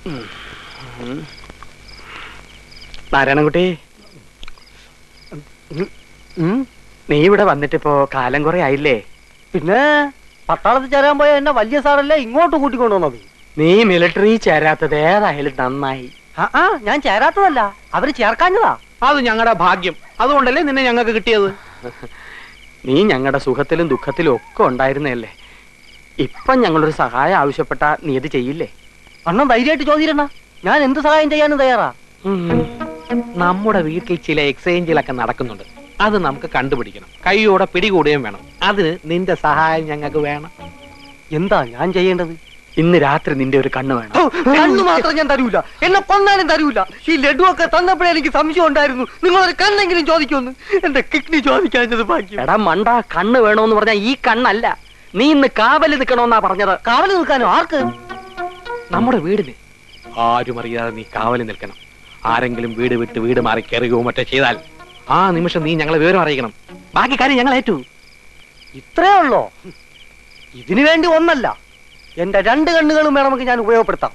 നാരായണൻകുട്ടി ഉം. നീ ഇവിടെ വന്നിട്ടിപ്പോ കാലം കുറെ ആയില്ലേ പിന്നെ പട്ടാളത്തിൽ ചേരാൻ പോയ എന്നെ വലിയ സാറല്ലേ ഇങ്ങോട്ട് കൂട്ടിക്കൊണ്ടുവന്നത് നീ മിലിറ്ററി ചേരാത്തത് ഏതായാലും നന്നായി ആ ആ ഞാൻ ചേരാത്തതല്ല അവര് ചേർക്കാഞ്ഞതാ അത് ഞങ്ങളുടെ ഭാഗ്യം അതുകൊണ്ടല്ലേ നിന്നെ ഞങ്ങൾക്ക് കിട്ടിയത് നീ ഞങ്ങളുടെ സുഖത്തിലും ദുഃഖത്തിലും ഒക്കെ ഉണ്ടായിരുന്നല്ലേ ഇപ്പം ഞങ്ങളൊരു സഹായം ആവശ്യപ്പെട്ട നീ ഇത് ചെയ്യില്ലേ അണ്ണൻ ധൈര്യമായിട്ട് ചോദിച്ചിരണ ഞാൻ എന്ത് സഹായം ചെയ്യാനും തയ്യാറാ നമ്മുടെ വീട്ടിൽ ചില എക്സ്ചേഞ്ചിലൊക്കെ നടക്കുന്നുണ്ട് അത് നമുക്ക് കണ്ടുപിടിക്കണം കൈയോടെ പിടികൂടുകയും വേണം അതിന് നിന്റെ സഹായം ഞങ്ങൾക്ക് വേണം എന്താ ഞാൻ ചെയ്യേണ്ടത് ഇന്ന് രാത്രി നിന്റെ ഒരു കണ്ണ് വേണം കണ്ണു മാത്രം ഞാൻ തരൂല എന്നെ കൊന്നാലും തരൂല ഈ ലഡു ഒക്കെ തന്നപ്പോഴേ എനിക്ക് സംശയം ഉണ്ടായിരുന്നു നിങ്ങളൊരു കണ്ണെങ്കിലും ചോദിക്കുമെന്ന് എന്റെ കിഡ്നി ചോദിക്കാഞ്ഞത് ഭാഗ്യം എടാ മണ്ട കണ്ണ് വേണോന്ന് പറഞ്ഞാ ഈ കണ്ണല്ല നീ ഇന്ന് കാവല് നിൽക്കണോന്നാ പറഞ്ഞത് കാവല് നിൽക്കാനോ ആർക്ക് നമ്മുടെ വീടിന് ആരും അറിയാതെ നീ കാവലി നിൽക്കണം ആരെങ്കിലും വീട് വിട്ട് വീട് മാറി കയറുകയോ മറ്റോ ചെയ്താൽ ആ നിമിഷം നീ ഞങ്ങളെ വിവരം അറിയിക്കണം ബാക്കി കാര്യം ഞങ്ങൾ ഏറ്റു ഇത്രേ ഉള്ളോ ഇതിനു വേണ്ടി ഒന്നല്ല എന്റെ രണ്ട് കണ്ണുകളും വേണമെങ്കിൽ ഞാൻ ഉപയോഗപ്പെടുത്താം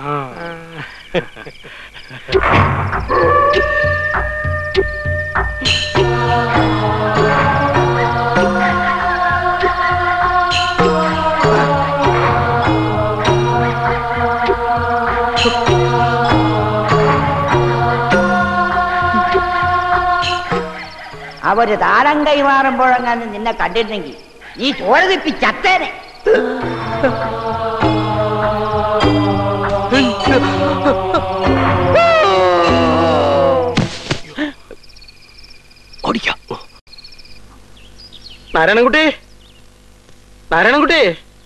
അവര് താരം കൈമാറുമ്പോഴെങ്ങാനും നിന്നെ കണ്ടിരുന്നെങ്കിൽ നീ ചോര തിപ്പി ചത്തേനെ ഓടിക്കാം നാരായണൻകുട്ടി നാരായണൻകുട്ടി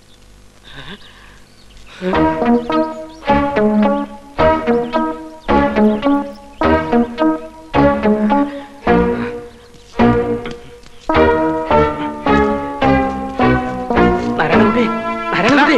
നാരായണൻകുട്ടി നാരായണൻകുട്ടി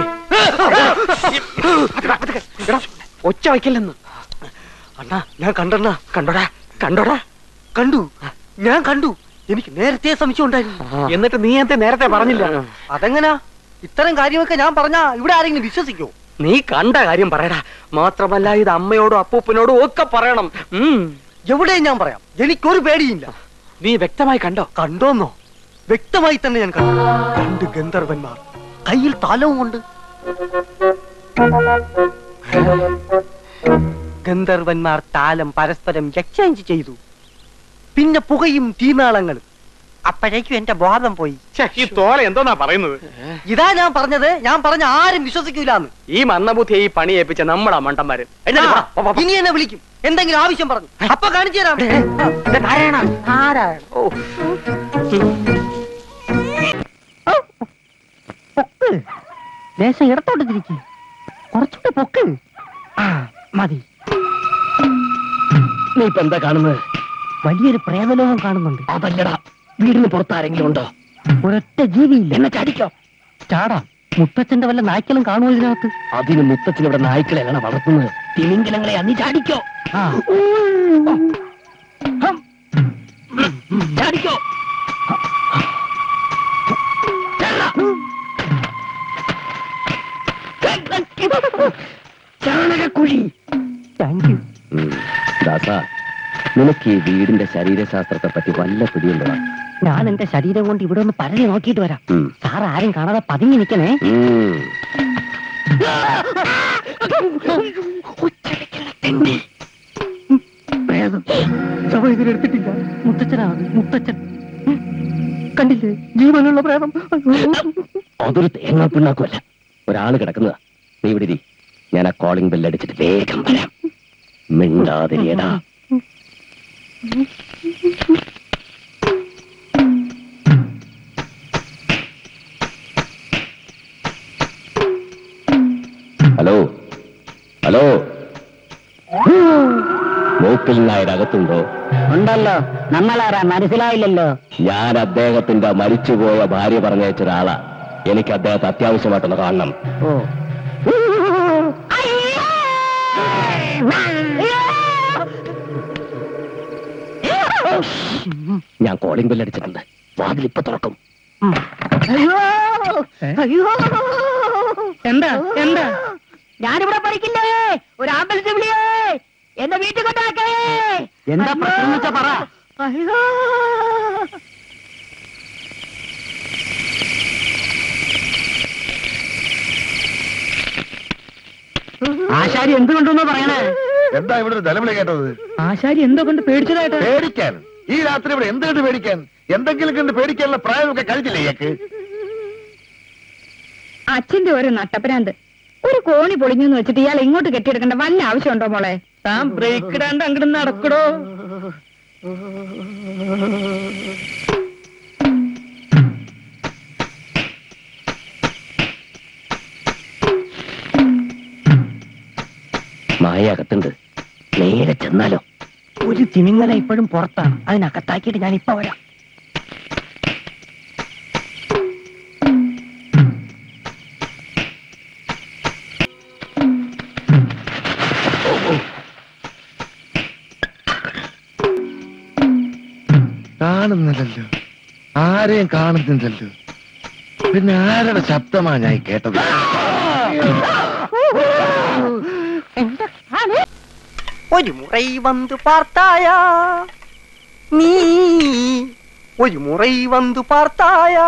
എടാ, ഒച്ച വയ്ക്കല്ലെന്ന് അണ്ണാ ഞാൻ കണ്ടണ്ണ കണ്ടോടാ കണ്ടോടാ കണ്ടു ഞാൻ കണ്ടു എനിക്ക് നേരത്തെ സംശയം ഉണ്ടായിരുന്നു എന്നിട്ട് നീ എന്തേ നേരത്തെ പറഞ്ഞില്ല അതെങ്ങനാ ഇത്തരം കാര്യമൊക്കെ ഞാൻ പറഞ്ഞാ ഇവിടെ ആരെങ്കിലും വിശ്വസിക്കോ നീ കണ്ട കാര്യം പറയടാ മാത്രമല്ല ഇത് അമ്മയോടും അപ്പൂപ്പനോടും ഒക്കെ പറയണം ഉം. എവിടെയും ഞാൻ പറയാം എനിക്കൊരു പേടിയില്ല നീ വ്യക്തമായി കണ്ടോ കണ്ടോന്നോ വ്യക്തമായി തന്നെ ഞാൻ കണ്ടു രണ്ട് ഗന്ധർവന്മാർ കയ്യിൽ താലവും കൊണ്ട് ഗന്ധർവന്മാർ താലം പരസ്പരം എക്സ്ചേഞ്ച് ചെയ്തു പിന്നെ പുകയും തീനാളങ്ങളും അപ്പോഴേക്കും എന്റെ ബോധം പോയി ഛെ, ഈ തോല എന്തോന്നാ പറയുന്നത് ഇതാ ഞാൻ പറഞ്ഞത് ഞാൻ പറഞ്ഞ ആരും വിശ്വസിക്കൂലെന്ന് ഈ മന്ദബുദ്ധിയെ ഈ പണി ഏൽപ്പിച്ച നമ്മളാ മണ്ടന്മാര് എഴുന്നേറ്റ് പോ, പോ, പോ, പോ. ഇനി എന്നെ വിളിക്കും എന്തെങ്കിലും ആവശ്യം പറഞ്ഞു അപ്പൊ കാണിച്ചു തരാം ഇത് നാരായണ നാരായണ ഓ ലേശം ഇടത്തോട്ട് തിരിച്ച് കുറച്ചുകൂടെ പൊക്ക് ആ മതി നീ ഇപ്പൊ എന്താ കാണുന്നത് വലിയൊരു പ്രേതലോകം കാണുന്നുണ്ട് അതല്ലടാ വീടിന് പുറത്ത് ആരെങ്കിലും ഉണ്ടോ ഒരൊറ്റ ജീവിയില്ല എന്നെ ചാടിക്കോ ചാടാം മുത്തച്ഛന്റെ വല്ല നായ്ക്കളും കാണുമോ ഇതിനകത്ത് അതിന് മുത്തച്ഛൻ ഇവിടെ നായ്ക്കളെയാണ് വളർത്തുന്നത് തിമിംഗലങ്ങളെ നീ ചാടിക്കോ ആ ഹം. ചാടിക്കോ ചാണകക്കുഴി താങ്ക് യു ദാസ നിനക്ക് ഈ വീടിന്റെ ശരീരശാസ്ത്രത്തെ പറ്റി വല്ല പിടിയുണ്ടോ ഞാൻ എന്റെ ശരീരം കൊണ്ട് ഇവിടെ ഒന്ന് പരതി നോക്കിയിട്ട് വരാം ഉം. സാർ ആരും കാണാതെ പതുങ്ങി നിൽക്കണേ ഉം. പ്രേതം ശവം ഇതിലെടുത്തിട്ടില്ല മുത്തച്ഛനാണ് മുത്തച്ഛൻ കണ്ടില്ലേ ജീവനുള്ള പ്രേതം അതൊരു തേങ്ങാ പിണ്ണാക്കുമല്ല ഒരാള് കിടക്കുന്നതാ നീ ഇവിടെ ഇരി. ഞാൻ ആ കോളിംഗ് ബെല്ല് അടിച്ചിട്ട് വേഗം വരാം മിണ്ടാതിരിയടാ ഹലോ ഹലോ മൂക്കിൽ നായർ അകത്തുണ്ടോ ഉണ്ടല്ലോ നമ്മളാരാ മനസ്സിലായില്ലല്ലോ ഞാൻ അദ്ദേഹത്തിന്റെ മരിച്ചുപോയ ഭാര്യ പറഞ്ഞയച്ച ഒരാളാ എനിക്ക് അദ്ദേഹത്തെ അത്യാവശ്യമായിട്ടൊന്ന് കാണണം ഓ ഞാൻ കോളിംഗ് ബെല്ല് അടിച്ചിട്ടുണ്ട് വാതിൽ ഇപ്പൊ തുറക്കും അയ്യോ അയ്യോ എന്താ എന്താ ഞാനിവിടെ പഠിക്കില്ലേ ഒരു ആംബുലൻസ് വിളിയേ എന്നെ വീട്ടിൽ കൊണ്ടാക്കേ എന്താ പ്രശ്നം എന്ന് വെച്ചാ പറ അയ്യോ ആശാരി എന്തുകൊണ്ടെന്നാ പറയണേ എന്താ ഇവിടെ ഒരു നിലവിളി കേട്ടത് ആശാരി എന്തോ കൊണ്ട് പേടിച്ചതായിട്ട് പേടിക്കാൻ ഈ രാത്രി ഇവിടെ എന്ത് കണ്ട് പേടിക്കാൻ എന്തെങ്കിലും കണ്ട് പേടിക്കാനുള്ള പ്രായമൊക്കെ കഴിഞ്ഞില്ലേ ഇയാൾക്ക് അച്ഛന്റെ ഒരു നട്ടപ്പരാന്ത് ഒരു കോണി പൊളിഞ്ഞു എന്ന് വെച്ചിട്ട് ഇയാൾ ഇങ്ങോട്ട് കെട്ടിയെടുക്കേണ്ട വല്ല ആവശ്യമുണ്ടോ മോളെ താൻ ബ്രേക്ക് ഇടാണ്ട് അങ്ങോട്ട് നടക്കടോ മായ അകത്തുണ്ട് നേരെ ചെന്നാലോ ഒരു തിമിങ്ങല ഇപ്പോഴും പുറത്താണ് അതിനകത്താക്കിയിട്ട് ഞാൻ ഇപ്പൊ വരാം കാണുന്നില്ലല്ലോ ആരെയും കാണുന്നില്ലല്ലോ പിന്നെ ആരുടെ ശബ്ദമാ ഞാൻ കേട്ടത് ഒരു മുறை வந்து பார்த்தாயா நீ ஒரு முறை வந்து பார்த்தாயா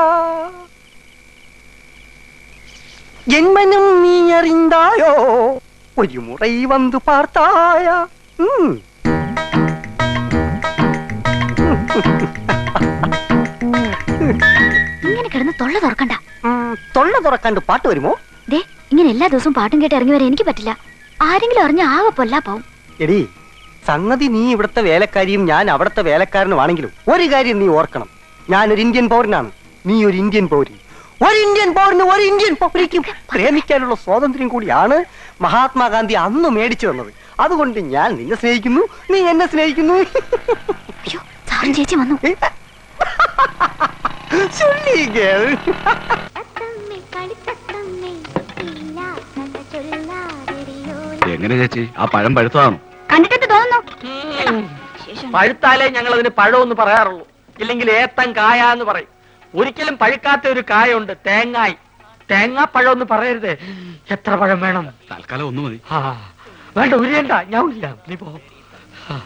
என் மனம் நீ அறிந்தாயோ ஒரு முறை வந்து பார்த்தாயா ம். ഇങ്ങനെ കിടന്ന് തൊള്ള തുറക്കണ്ട ഉം, തൊള്ള തുറക്കാണ്ട് പാട്ട് വരുമോ ദേ ഇങ്ങനെ എല്ലാ ദിവസവും പാട്ടും കേട്ട് ഇറങ്ങി വരാൻ എനിക്ക് പറ്റില്ല ആരെങ്കിലും അറിഞ്ഞ ആകെ പൊല്ലാ പോവും എടി സംഗതി നീ ഇവിടുത്തെ വേലക്കാരിയും ഞാൻ അവിടുത്തെ വേലക്കാരനുമാണെങ്കിലും ഒരു കാര്യം നീ ഓർക്കണം ഞാനൊരു ഇന്ത്യൻ പൗരനാണ് നീ ഒരു ഇന്ത്യൻ പൗരൻ ഒരു ഇന്ത്യൻ പൗരന് ഒരു ഇന്ത്യൻ പൗരയ്ക്കും പ്രേമിക്കാനുള്ള സ്വാതന്ത്ര്യം കൂടിയാണ് മഹാത്മാഗാന്ധി അന്ന് മേടിച്ചു തന്നത് അതുകൊണ്ട് ഞാൻ നിന്നെ സ്നേഹിക്കുന്നു നീ എന്നെ സ്നേഹിക്കുന്നു അയ്യോ സാറും ചേച്ചി വന്നു ചൊല്ലികൾ. എങ്ങനെ ചേച്ചി ആ പഴം പഴുത്തതാണോ കണ്ടിട്ട് തോന്നുന്നു ശേഷം പഴുത്താലേ ഞങ്ങൾ അതിന് പഴമെന്ന് പറയാറുള്ളൂ ഇല്ലെങ്കിൽ ഏത്തൻ കായ എന്ന് പറയും ഒരിക്കലും പഴുക്കാത്ത ഒരു കായുണ്ട് തേങ്ങായി തേങ്ങാപ്പഴം എന്ന് പറയരുത് എത്ര പഴം വേണം തൽക്കാലം ഒന്ന് മതി ആ വേണ്ട ഉരിയണ്ട ഞാൻ ഉരിയാം നീ പോ ആ.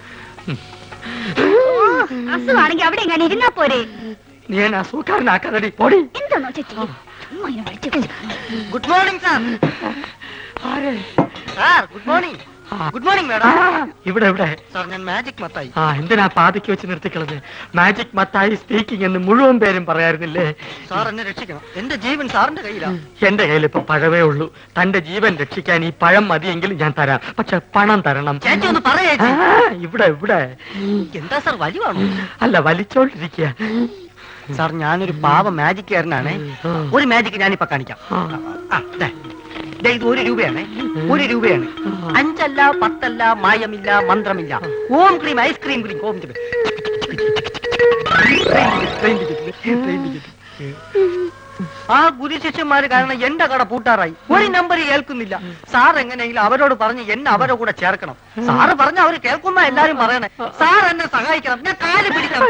അസുഖമാണെങ്കിൽ അവിടെ എങ്ങനെ ഇരുന്നാ പോരെ നീ എന്നെ അസൂക്കാരനാക്കാതടി പൊടി എന്താണോ ചേച്ചി ചുമ്മാ ഇങ്ങനെ വിളിച്ചു ഗുഡ് മോർണിംഗ് സാർ ആരെ sir good morning good morning ആ, മാഡം ഇവിടെ ഇവിടെ സാർ ഞാൻ മാജിക് മത്തായി ആ എന്തിനാ പാതിക്ക് വെച്ച് നിർത്തിക്കളഞ്ഞ് മാജിക് മത്തായി സ്പീക്കിംഗ് എന്ന് മുഴുവൻ പേരും പറയാറുന്നില്ലേ സാർ എന്നെ രക്ഷിക്കണം എന്റെ ജീവൻ സാറിന്റെ കയ്യിലാണ് എന്റെ കയ്യിൽ ഇപ്പൊ പഴമേ ഉള്ളൂ തന്റെ ജീവൻ രക്ഷിക്കാൻ ഈ പഴം മതിയെങ്കിൽ ഞാൻ തരാം പക്ഷെ പണം തരണം ചേച്ചി ഒന്ന് പറയേ ആ, ഇവിടെ ഇവിടെ എന്താ സാർ വലിവാണോ അല്ല വലിച്ചോണ്ടിരിക്കുക സാർ ഞാനൊരു പാവ മാജിക്കാരനാണ് ഒരു മാജിക് ഞാനിപ്പോ കാണിക്കാം ആ, ദേ. ദേ, ഇത് ഒരു രൂപയാണ് ഒരു രൂപയാണ് അഞ്ചല്ല പത്തല്ല മായമില്ല മന്ത്രമില്ല ഓം ക്രീം ഐസ്ക്രീം ക്രീം ഓം ക്രീം. ആ ഗുരുശിഷ്യന്മാര് കാരണം എന്റെ കട പൂട്ടാറായി ഒരു നമ്പർ കേൾക്കുന്നില്ല സാർ എങ്ങനെയെങ്കിലും അവരോട് പറഞ്ഞ് എന്നെ അവരുടെ കൂടെ ചേർക്കണം സാറ് പറഞ്ഞ അവര് കേൾക്കുന്ന എല്ലാരും പറയണേ സാർ എന്നെ സഹായിക്കണം ഞാൻ കാല് പിടിക്കണം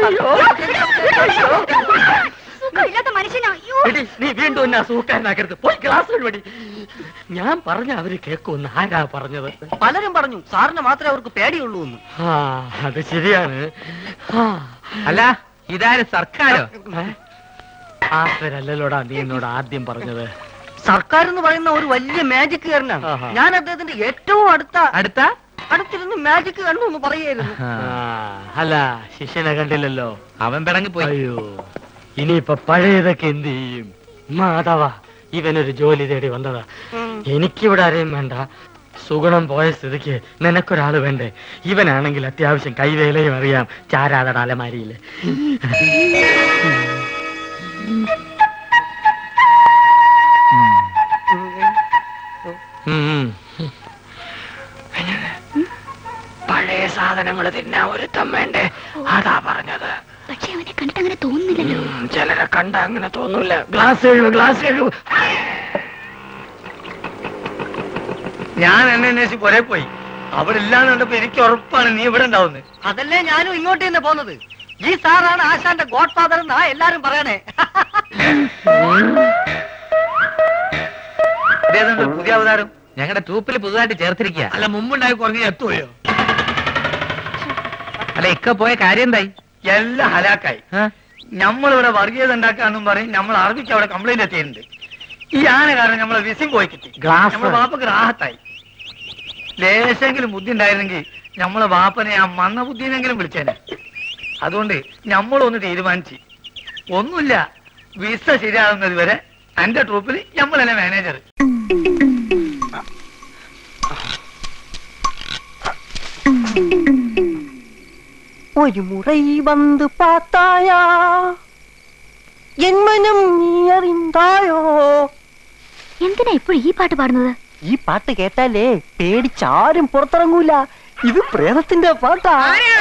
സുഖമില്ലാത്ത മനുഷ്യനാ അയ്യോ എടി, നീ വീണ്ടും എന്നെ സൂക്കാരനാക്കരുത് പോയി ക്ലാസ് വഴി ഞാൻ പറഞ്ഞ അവര് കേൾക്കുമെന്ന് ആരാ പറഞ്ഞത് പലരും പറഞ്ഞു സാറിന് മാത്രമേ അവർക്ക് പേടിയുള്ളൂ എന്ന് ആ അത് ശരിയാണ് ആ, അല്ല ഇതാരും സർക്കാരോ ഏ? ആ പേരല്ലല്ലോടാ നീ എന്നോട് ആദ്യം പറഞ്ഞത് സർക്കാർ എന്ന് പറയുന്ന ഒരു വലിയ മാജിക്കുകാരനാണ് ആഹാ. ഞാൻ അദ്ദേഹത്തിന്റെ ഏറ്റവും അടുത്ത അടുത്ത അടുത്തിരുന്ന് മാജിക് കണ്ടു എന്ന് പറയായിരുന്നു ആ, അല്ല ശിഷ്യനെ കണ്ടില്ലല്ലോ അവൻ പിടങ്ങി പോയി അയ്യോ ഇനിയിപ്പൊ പഴയതൊക്കെ എന്ത് ചെയ്യും മാധവ ഇവനൊരു ജോലി തേടി വന്നതാ എനിക്കിവിടെ ആരെയും വേണ്ട സുഗുണം പോയ സ്ഥിതിക്ക് നിനക്കൊരാള് വേണ്ടേ ഇവനാണെങ്കിൽ അത്യാവശ്യം കൈവേലയും അറിയാം ചാരാതട അലമാരിയില് ഉം. പഴയ സാധനങ്ങൾ തിന്നാൻ ഒരുത്തം വേണ്ടേ അതാ പറഞ്ഞത് പക്ഷെ അവനെ കണ്ടിട്ട് അങ്ങനെ തോന്നുന്നില്ലല്ലോ ഉം, ചിലരെ കണ്ട അങ്ങനെ തോന്നൂല ഗ്ലാസ് എഴുതു ഗ്ലാസ് എഴുതു ഞാൻ എന്നെ അന്വേഷിച്ച് പുറേ പോയി അവിടെ ഇല്ലാന്ന് കണ്ടപ്പോ എനിക്ക് ഉറപ്പാണ് നീ ഇവിടെ ഉണ്ടാവുന്നത് അതല്ലേ ഞാനും ഇങ്ങോട്ട് തന്നെ പോന്നത് ഈ സാറാണ് ആശാന്റെ ഗോഡ് ഫാദർ എന്നാ എല്ലാരും പറയണേ പുതിയ അവതാരം ഞങ്ങളുടെ ട്രൂപ്പിൽ പുതുതായിട്ട് ചേർത്തിരിക്കുക അല്ല മുമ്പുണ്ടായി കുറഞ്ഞ എത്തുകയോ അല്ല ഇക്ക പോയ കാര്യം എന്തായി എല്ലാം ഹലാക്കായി നമ്മളിവിടെ വർഗീയത ഉണ്ടാക്കാന്നും പറയും നമ്മൾ അറബിക്ക് അവിടെ കംപ്ലൈന്റ് എത്തിയിട്ടുണ്ട് ഈ ആന കാരണം നമ്മളെ വിസിം പോയി കിട്ടി ഗ്ലാസ്. നമ്മളെ ബാപ്പക്ക് റാഹത്തായി ലേശെങ്കിലും ബുദ്ധി ഉണ്ടായിരുന്നെങ്കിൽ നമ്മളെ ബാപ്പനെ ആ മന്ന ബുദ്ധിനെങ്കിലും വിളിച്ചേനെ അതുകൊണ്ട് നമ്മളൊന്ന് തീരുമാനിച്ച് ഒന്നുമില്ല വിസ ശരിയാകുന്നത് വരെ എന്റെ ട്രൂപ്പിൽ നമ്മളല്ലേ മാനേജർ ഒരു മുறை வந்து பார்த்தாயா എൻ മനം നീ അറിந்தாയോ എന്തിനാ ഇപ്പോഴും ഈ പാട്ട് പാടുന്നത് ഈ പാട്ട് കേട്ടാലേ പേടിച്ചാരും പുറത്തിറങ്ങൂല ഇത് പ്രേതത്തിന്റെ പാട്ടാ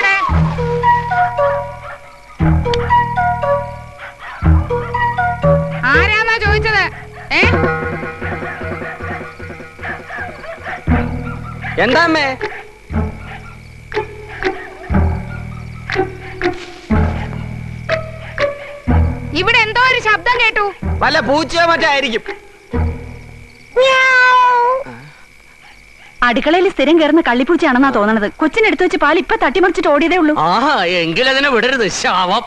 ആരാന്നാ ചോദിച്ചത് ഏ എന്താ അമ്മേ ഇവിടെ എന്തോ ഒരു ശബ്ദം കേട്ടു വല്ല പൂച്ചയോ മറ്റോ ആയിരിക്കും അടുക്കളയിൽ സ്ഥിരം കയറുന്ന കള്ളിപ്പൂച്ചയാണെന്നാ തോന്നണത് കൊച്ചിനെടുത്ത് വെച്ച് പാൽ ഇപ്പൊ തട്ടിമറിച്ചിട്ട് ഓടിയതേ ഉള്ളൂ ആഹാ എങ്കിലതിനെ വിടരുത് ശാവം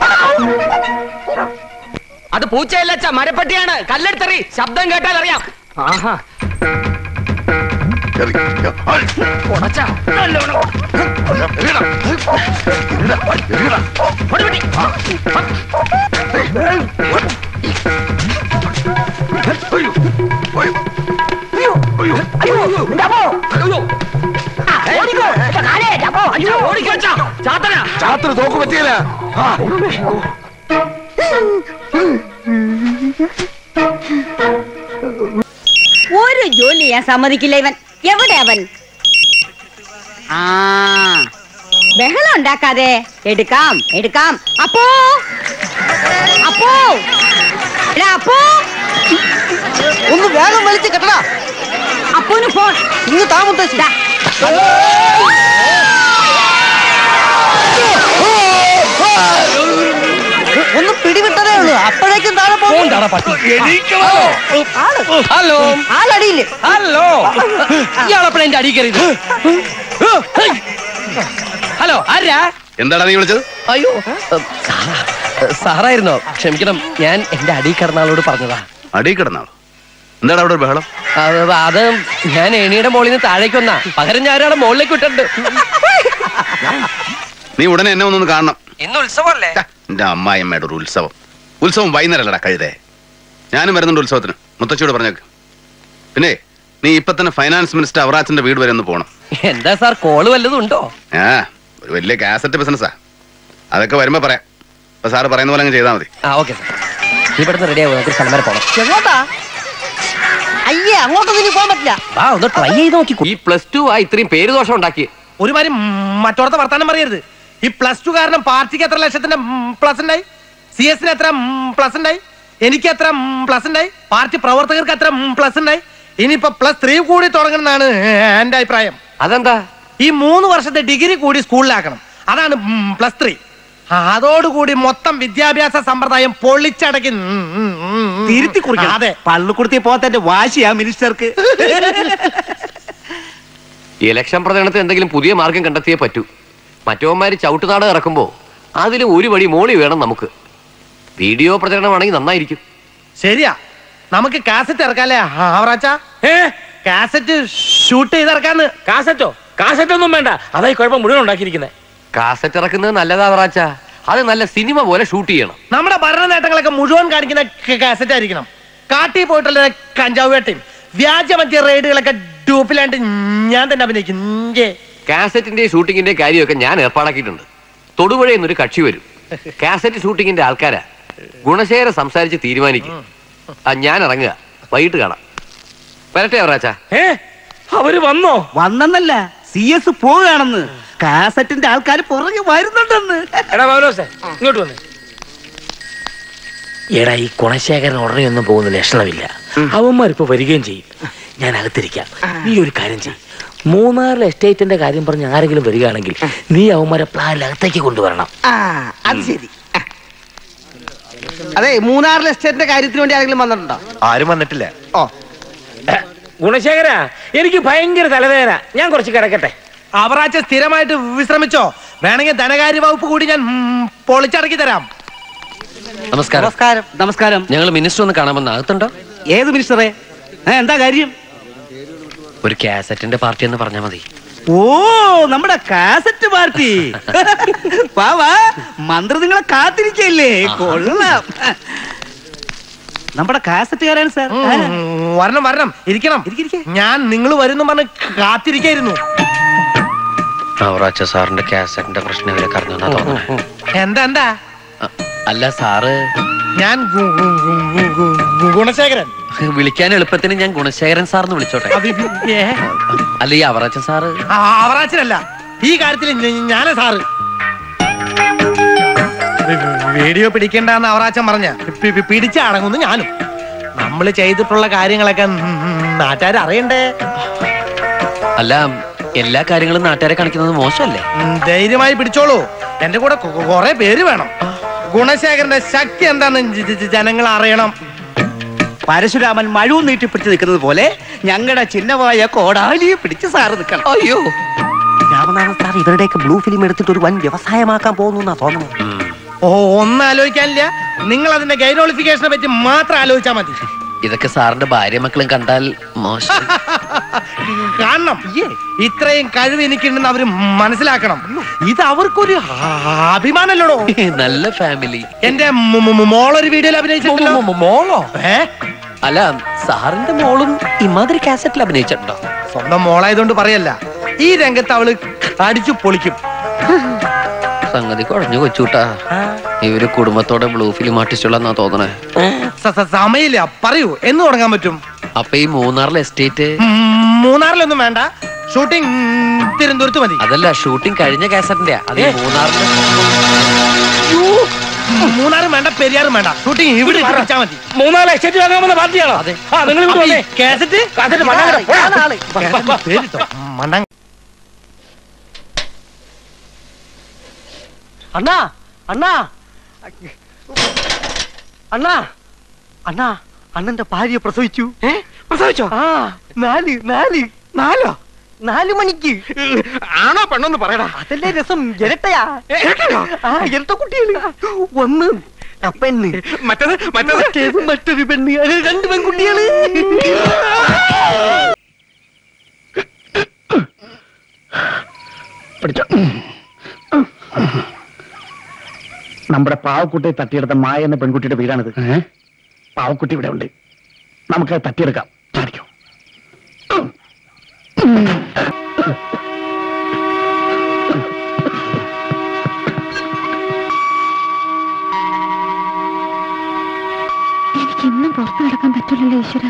അത് പൂച്ചയല്ല അച്ഛാ മരപ്പട്ടിയാണ് കല്ലെടുത്തെറി ശബ്ദം കേട്ടാൽ അറിയാം ആഹാ ഉടച്ചാ ചാത്ര തോക്ക് പറ്റിയില്ല ഒരു ജോലി ഞാൻ സമ്മതിക്കില്ല ഇവൻ എവിടെ അവൻ ആ ബഹളം ഉണ്ടാക്കാതെ എടുക്കാം എടുക്കാം അപ്പോ അപ്പോ എടാ, അപ്പോ ഒന്ന് വേഗം വലിച്ച് കെട്ടടാ അപ്പോന് ഫോൺ ഇങ്ങ് താമസം ദാ. ഒന്ന് പിടിവിട്ടതേ ഉള്ളൂ അപ്പോഴേക്കും താഴെ പോകും ഹലോ ആളടിയില്ലേ ഹലോ ഇയാളെപ്പോഴും എന്റെ അടി കയറിയത് ഹലോ ആരാ എന്താടാ നീ വിളിച്ചത് അയ്യോ സാറാ സാറായിരുന്നോ ക്ഷമിക്കണം ഞാൻ എന്റെ അടി കിടന്നാളോട് പറഞ്ഞതാ അടി കിടന്നാളോ എന്താടാ അവിടെ ഒരു ബഹളം അത് അത് ഞാൻ ഏണിയുടെ മുകളിൽ നിന്ന് താഴേക്ക് വന്നാ പകരം ഞാൻ ഒരാളെ മുകളിലേക്ക് വിട്ടിട്ടുണ്ട് നീ ഉടനെ എന്നെ ഒന്നൊന്ന് കാണണം ഇന്ന് ഉത്സവമല്ലേ എന്റെ അമ്മായിയമ്മയുടെ ഒരു ഉത്സവം ഉത്സവം വൈകുന്നേരമല്ലടാ കഴുതേ ഞാനും വരുന്നുണ്ട് ഉത്സവത്തിന് മുത്തച്ഛയോട് പറഞ്ഞേക്ക് പിന്നെ നീ ഇപ്പൊ തന്നെ ഫൈനാൻസ് മിനിസ്റ്റർ അവറാച്ചന്റെ വീട് വരെ ഒന്ന് പോണം എന്താ സാർ കോള് വല്ലതും ഉണ്ടോ ആ ഒരു വലിയ കാസറ്റ് ബിസിനസ്സാ അതൊക്കെ വരുമ്പോ പറയാം അപ്പൊ സാറ് പറയുന്ന പോലെ അങ്ങ് ചെയ്താൽ മതി ആ ഓക്കെ സാർ ഇവിടുന്ന് റെഡി ആവും നമുക്ക് സ്ഥലം വരെ പോകണം എങ്ങോട്ടാ അയ്യേ അങ്ങോട്ടൊന്നും ഇനി പോകാൻ പറ്റില്ല വാ ഒന്ന് ട്രൈ ചെയ്ത് നോക്കി ഈ പ്ലസ് ടു ആ ഇത്രയും പേര് ദോഷം ഉണ്ടാക്കി ഒരുമാതിരി മറ്റോടത്തെ വർത്താനം പറയരുത് ഈ പ്ലസ് ടു കാരണം പാർട്ടിക്ക് എത്ര ലക്ഷത്തിന്റെ പ്ലസ് ഉണ്ടായി സി എസിന് എത്ര പ്ലസ് ഉണ്ടായി എനിക്ക് എത്ര പ്ലസ് ഉണ്ടായി പാർട്ടി പ്രവർത്തകർക്ക് എത്ര പ്ലസ് ഉണ്ടായി ഇനിയിപ്പോ പ്ലസ് ത്രീ കൂടി തുടങ്ങണമെന്നാണ് എന്റെ അഭിപ്രായം അതെന്താ ഈ മൂന്ന് വർഷത്തെ ഡിഗ്രി കൂടി സ്കൂളിലാക്കണം അതാണ് പ്ലസ് ത്രീ അതോടുകൂടി മൊത്തം വിദ്യാഭ്യാസ സമ്പ്രദായം പൊളിച്ചടക്കി തിരുത്തി കുറിക്കണം. അതെ പള്ളിക്കുടുത്തി പോത്തന്റെ വാശിയാ മിനിസ്റ്റർക്ക് ഇലക്ഷൻ പ്രചരണത്തിൽ എന്തെങ്കിലും പുതിയ മാർഗം കണ്ടെത്തിയേ പറ്റൂ മറ്റവന്മാര് ചവിട്ടുനാട് ഇറക്കുമ്പോ അതിൽ ഒരു വഴി മോളി വേണം നമുക്ക് വീഡിയോ പ്രചരണമാണെങ്കിൽ നന്നായിരിക്കും ശരിയാ നമുക്ക് കാസറ്റ് ഇറക്കാല്ലേ ആവറാച്ച ഏ കാസറ്റ് ഷൂട്ട് ചെയ്തിറക്കാന്ന് കാസറ്റോ കാസറ്റ് ഒന്നും വേണ്ട അതായി കുഴപ്പം മുഴുവൻ ഉണ്ടാക്കിയിരിക്കുന്നത് കാസറ്റ് ഇറക്കുന്നത് നല്ലതാ വറാച്ച അത് നല്ല സിനിമ പോലെ ഷൂട്ട് ചെയ്യണം നമ്മുടെ ഭരണ നേട്ടങ്ങളൊക്കെ മുഴുവൻ കാണിക്കുന്ന കാസറ്റ് ആയിരിക്കണം കാട്ടി പോയിട്ടുള്ള കഞ്ചാവ് വേട്ടയും വ്യാജമദ്യ റെയ്ഡുകളൊക്കെ ഡൂപ്പിലാണ്ട് ഞാൻ തന്നെ അഭിനയിക്കും ഇഞ്ചേ. കാസറ്റിന്റെ ഷൂട്ടിങ്ങിന്റെ കാര്യമൊക്കെ ഞാൻ ഏർപ്പാടാക്കിയിട്ടുണ്ട് തൊടുപുഴയിൽ നിന്നൊരു കക്ഷി വരും കാസറ്റ് ഷൂട്ടിങ്ങിന്റെ ആൾക്കാരാ ഗുണശേഖര സംസാരിച്ച് തീരുമാനിക്കും ആ ഞാൻ ഇറങ്ങുക വൈകിട്ട് കാണാം വരട്ടെ അവറാച്ച ഏ അവര് വന്നോ വന്നെന്നല്ല സി എസ് പോവുകയാണെന്ന് കാസറ്റിന്റെ ആൾക്കാർ പുറകെ വരുന്നുണ്ടെന്ന് എടാ പൗലോസേ ഇങ്ങോട്ട് വന്ന് എടാ ഈ ഗുണശേഖരൻ ഉടനെ ഒന്നും പോകുന്ന ലക്ഷണമില്ല അവന്മാർ ഇപ്പൊ വരികയും ചെയ്യും ഞാൻ അകത്തിരിക്കാം നീ ഒരു കാര്യം ചെയ്യും മൂന്നാറിലെ എസ്റ്റേറ്റിന്റെ കാര്യം പറഞ്ഞ് ആരെങ്കിലും വരികയാണെങ്കിൽ നീ അവന്മാരെ പ്ലാനിൽ അകത്തേക്ക് കൊണ്ടുവരണം ആ അത് ശരി അതെ മൂന്നാറിലെ എസ്റ്റേറ്റിന്റെ കാര്യത്തിന് വേണ്ടി ആരെങ്കിലും വന്നിട്ടുണ്ടോ ആരും വന്നിട്ടില്ല ഓ ഗുണശേഖര എനിക്ക് ഭയങ്കര തലവേദന ഞാൻ കുറച്ച് കിടക്കട്ടെ അവറാച്ച സ്ഥിരമായിട്ട് വിശ്രമിച്ചോ വേണമെങ്കിൽ ധനകാര്യ വകുപ്പ് കൂടി ഞാൻ ഉം, പൊളിച്ചടക്കി തരാം നമസ്കാരം നമസ്കാരം നമസ്കാരം ഞങ്ങൾ മിനിസ്റ്റർ ഒന്ന് കാണാമെന്ന് അകത്തുണ്ടോ ഏത് മിനിസ്റ്ററെ എന്താ കാര്യം ഒരു കാസറ്റിന്റെ പാർട്ടി എന്ന് പറഞ്ഞാൽ മതി ഓ നമ്മുടെ കാസറ്റ് പാർട്ടി വാ വാ മന്ത്രി നിങ്ങളെ കാത്തിരിക്കല്ലേ കൊള്ളാം നമ്മുടെ കാസറ്റുകാരാണ് സാർ ഉം, വരണം വരണം ഇരിക്കണം ഞാൻ നിങ്ങൾ വരുന്നു പറഞ്ഞ് കാത്തിരിക്കായിരുന്നു അവറാച്ച സാറിന്റെ കാസറ്റിന്റെ പ്രശ്നം ഇവരെ കറഞ്ഞു തോന്നുന്നു എന്താ എന്താ അല്ല സാറ് ഞാൻ ഗു- ഗു- ഗു- ഗു- ഗു- ഗുണശേഖരൻ വിളിക്കാൻ എളുപ്പത്തിന് ഞാൻ ഗുണശേഖരൻ സാറിന് വിളിച്ചോട്ടെ ഏ? അല്ല ഈ അവറാച്ച സാറ് ആ, അവറാച്ചനല്ല ഈ കാര്യത്തിൽ ഞ- ഞാനാ സാറ് വി- വി- വീഡിയോ പിടിക്കണ്ടെന്ന് അവറാച്ചൻ പറഞ്ഞ പിടിച്ച അടങ്ങുന്നു ഞാനും നമ്മൾ ചെയ്തിട്ടുള്ള കാര്യങ്ങളൊക്കെ നാട്ടുകാർ അറിയണ്ടേ അല്ല എല്ലാ കാര്യങ്ങളും നാട്ടുകാരെ കാണിക്കുന്നത് മോശമല്ലേ ഉം, ധൈര്യമായി പിടിച്ചോളൂ എന്റെ കൂടെ കുറെ പേര് വേണം ഗുണശേഖരന്റെ ശക്തി എന്താന്ന് ജ- ജ- ജനങ്ങൾ അറിയണം പരശുരാമൻ മഴവും നീട്ടിപ്പിടിച്ച് നിൽക്കുന്നത് പോലെ ഞങ്ങളുടെ ചിഹ്നമായ കോടാലിയെ പിടിച്ച് സാറ് നിൽക്കണം അയ്യോ രാമനാഥൻ സാർ ഇവരുടെയൊക്കെ ബ്ലൂ ഫിലിം എടുത്തിട്ട് ഒരു വൻ വ്യവസായമാക്കാൻ പോകുന്നു എന്നാ തോന്നുന്നു ഓ ഒന്നും ആലോചിക്കാനില്ല നിങ്ങൾ അതിന്റെ ഗൈനോളിഫിക്കേഷനെ പറ്റി മാത്രം ആലോചിച്ചാൽ മതി ഇതൊക്കെ സാറിന്റെ ഭാര്യ മക്കളും കണ്ടാൽ മോശം കാണണം ഇത്രയും കഴിവ് എനിക്കുണ്ടെന്ന് അവര് മനസ്സിലാക്കണം ഇത് അവർക്കൊരു അഭിമാനമല്ലടോ നല്ല ഫാമിലി എന്റെ മു- മു- മോളൊരു വീഡിയോയിൽ അഭിനയിച്ചിട്ടുണ്ടല്ലോ മോളോ ഏ അല്ല സാറിന്റെ മോളും ഇമാതിരി കാസറ്റിൽ അഭിനയിച്ചിട്ടുണ്ടോ സ്വന്തം മോളായതുകൊണ്ട് പറയല്ല ഈ രംഗത്ത് അവള് അടിച്ചു പൊളിക്കും സംഗതി കുഴഞ്ഞു കൊച്ചൂട്ടാ ഇവര് കുടുംബത്തോടെ ബ്ലൂ ഫിലിം ആർട്ടിസ്റ്റുകളെന്നാ തോന്നണേ സ- സ- സമയമില്ല പറയൂ എന്ന് തുടങ്ങാൻ പറ്റും അപ്പൊ ഈ മൂന്നാറിലെ എസ്റ്റേറ്റ് ഉം, മൂന്നാറിലൊന്നും വേണ്ട ഷൂട്ടിംഗ് തിരുവനന്തപുരത്ത് മതി അതല്ല ഷൂട്ടിംഗ് കഴിഞ്ഞ കാസറ്റിന്റെ അത് ഈ മൂന്നാറിലെ മൂന്നാറും വേണ്ട പെരിയാറും വേണ്ട ഷൂട്ടിംഗ് ഇവിടെ ഇട്ട് പിടിച്ചാ മതി മൂന്നാല് എക്സെറ്റ് വാങ്ങാമെന്ന പാർട്ടിയാണോ ആ നിങ്ങൾ ഇവിടെ വന്നേ കാസറ്റ് കാസറ്റ് മണ്ണാങ്കര, പോടാ. പേരിട്ടോ മണ്ണാങ്ക അണ്ണാ അണ്ണാ അണ്ണാ അണ്ണാ അണ്ണന്റെ ഭാര്യ പ്രസവിച്ചു ഏ പ്രസവിച്ചോ ആ നാല് നാല് നാലോ നാല് മണിക്ക് ആണോ പെണ്ണൊന്ന് പറയടാ അതല്ലേ രസം ഇരട്ടയാ ആ ഇരട്ട കുട്ടികള് ഒന്ന് ആ പെണ്ണ് മറ്റത് മറ്റേത് മറ്റൊരു പെണ്ണ് അത് രണ്ട് പെൺകുട്ടികള് പിടിച്ചോ നമ്മുടെ പാവക്കുട്ടിയെ തട്ടിയെടുത്ത മായ എന്ന പെൺകുട്ടിയുടെ വീടാണിത് പാവക്കുട്ടി ഇവിടെ ഉണ്ട് നമുക്ക് തട്ടിയെടുക്കാം ചാടിക്കോ എനിക്ക് ഇന്നും പുറത്തു നടക്കാൻ പറ്റില്ലല്ലോ ഈശ്വര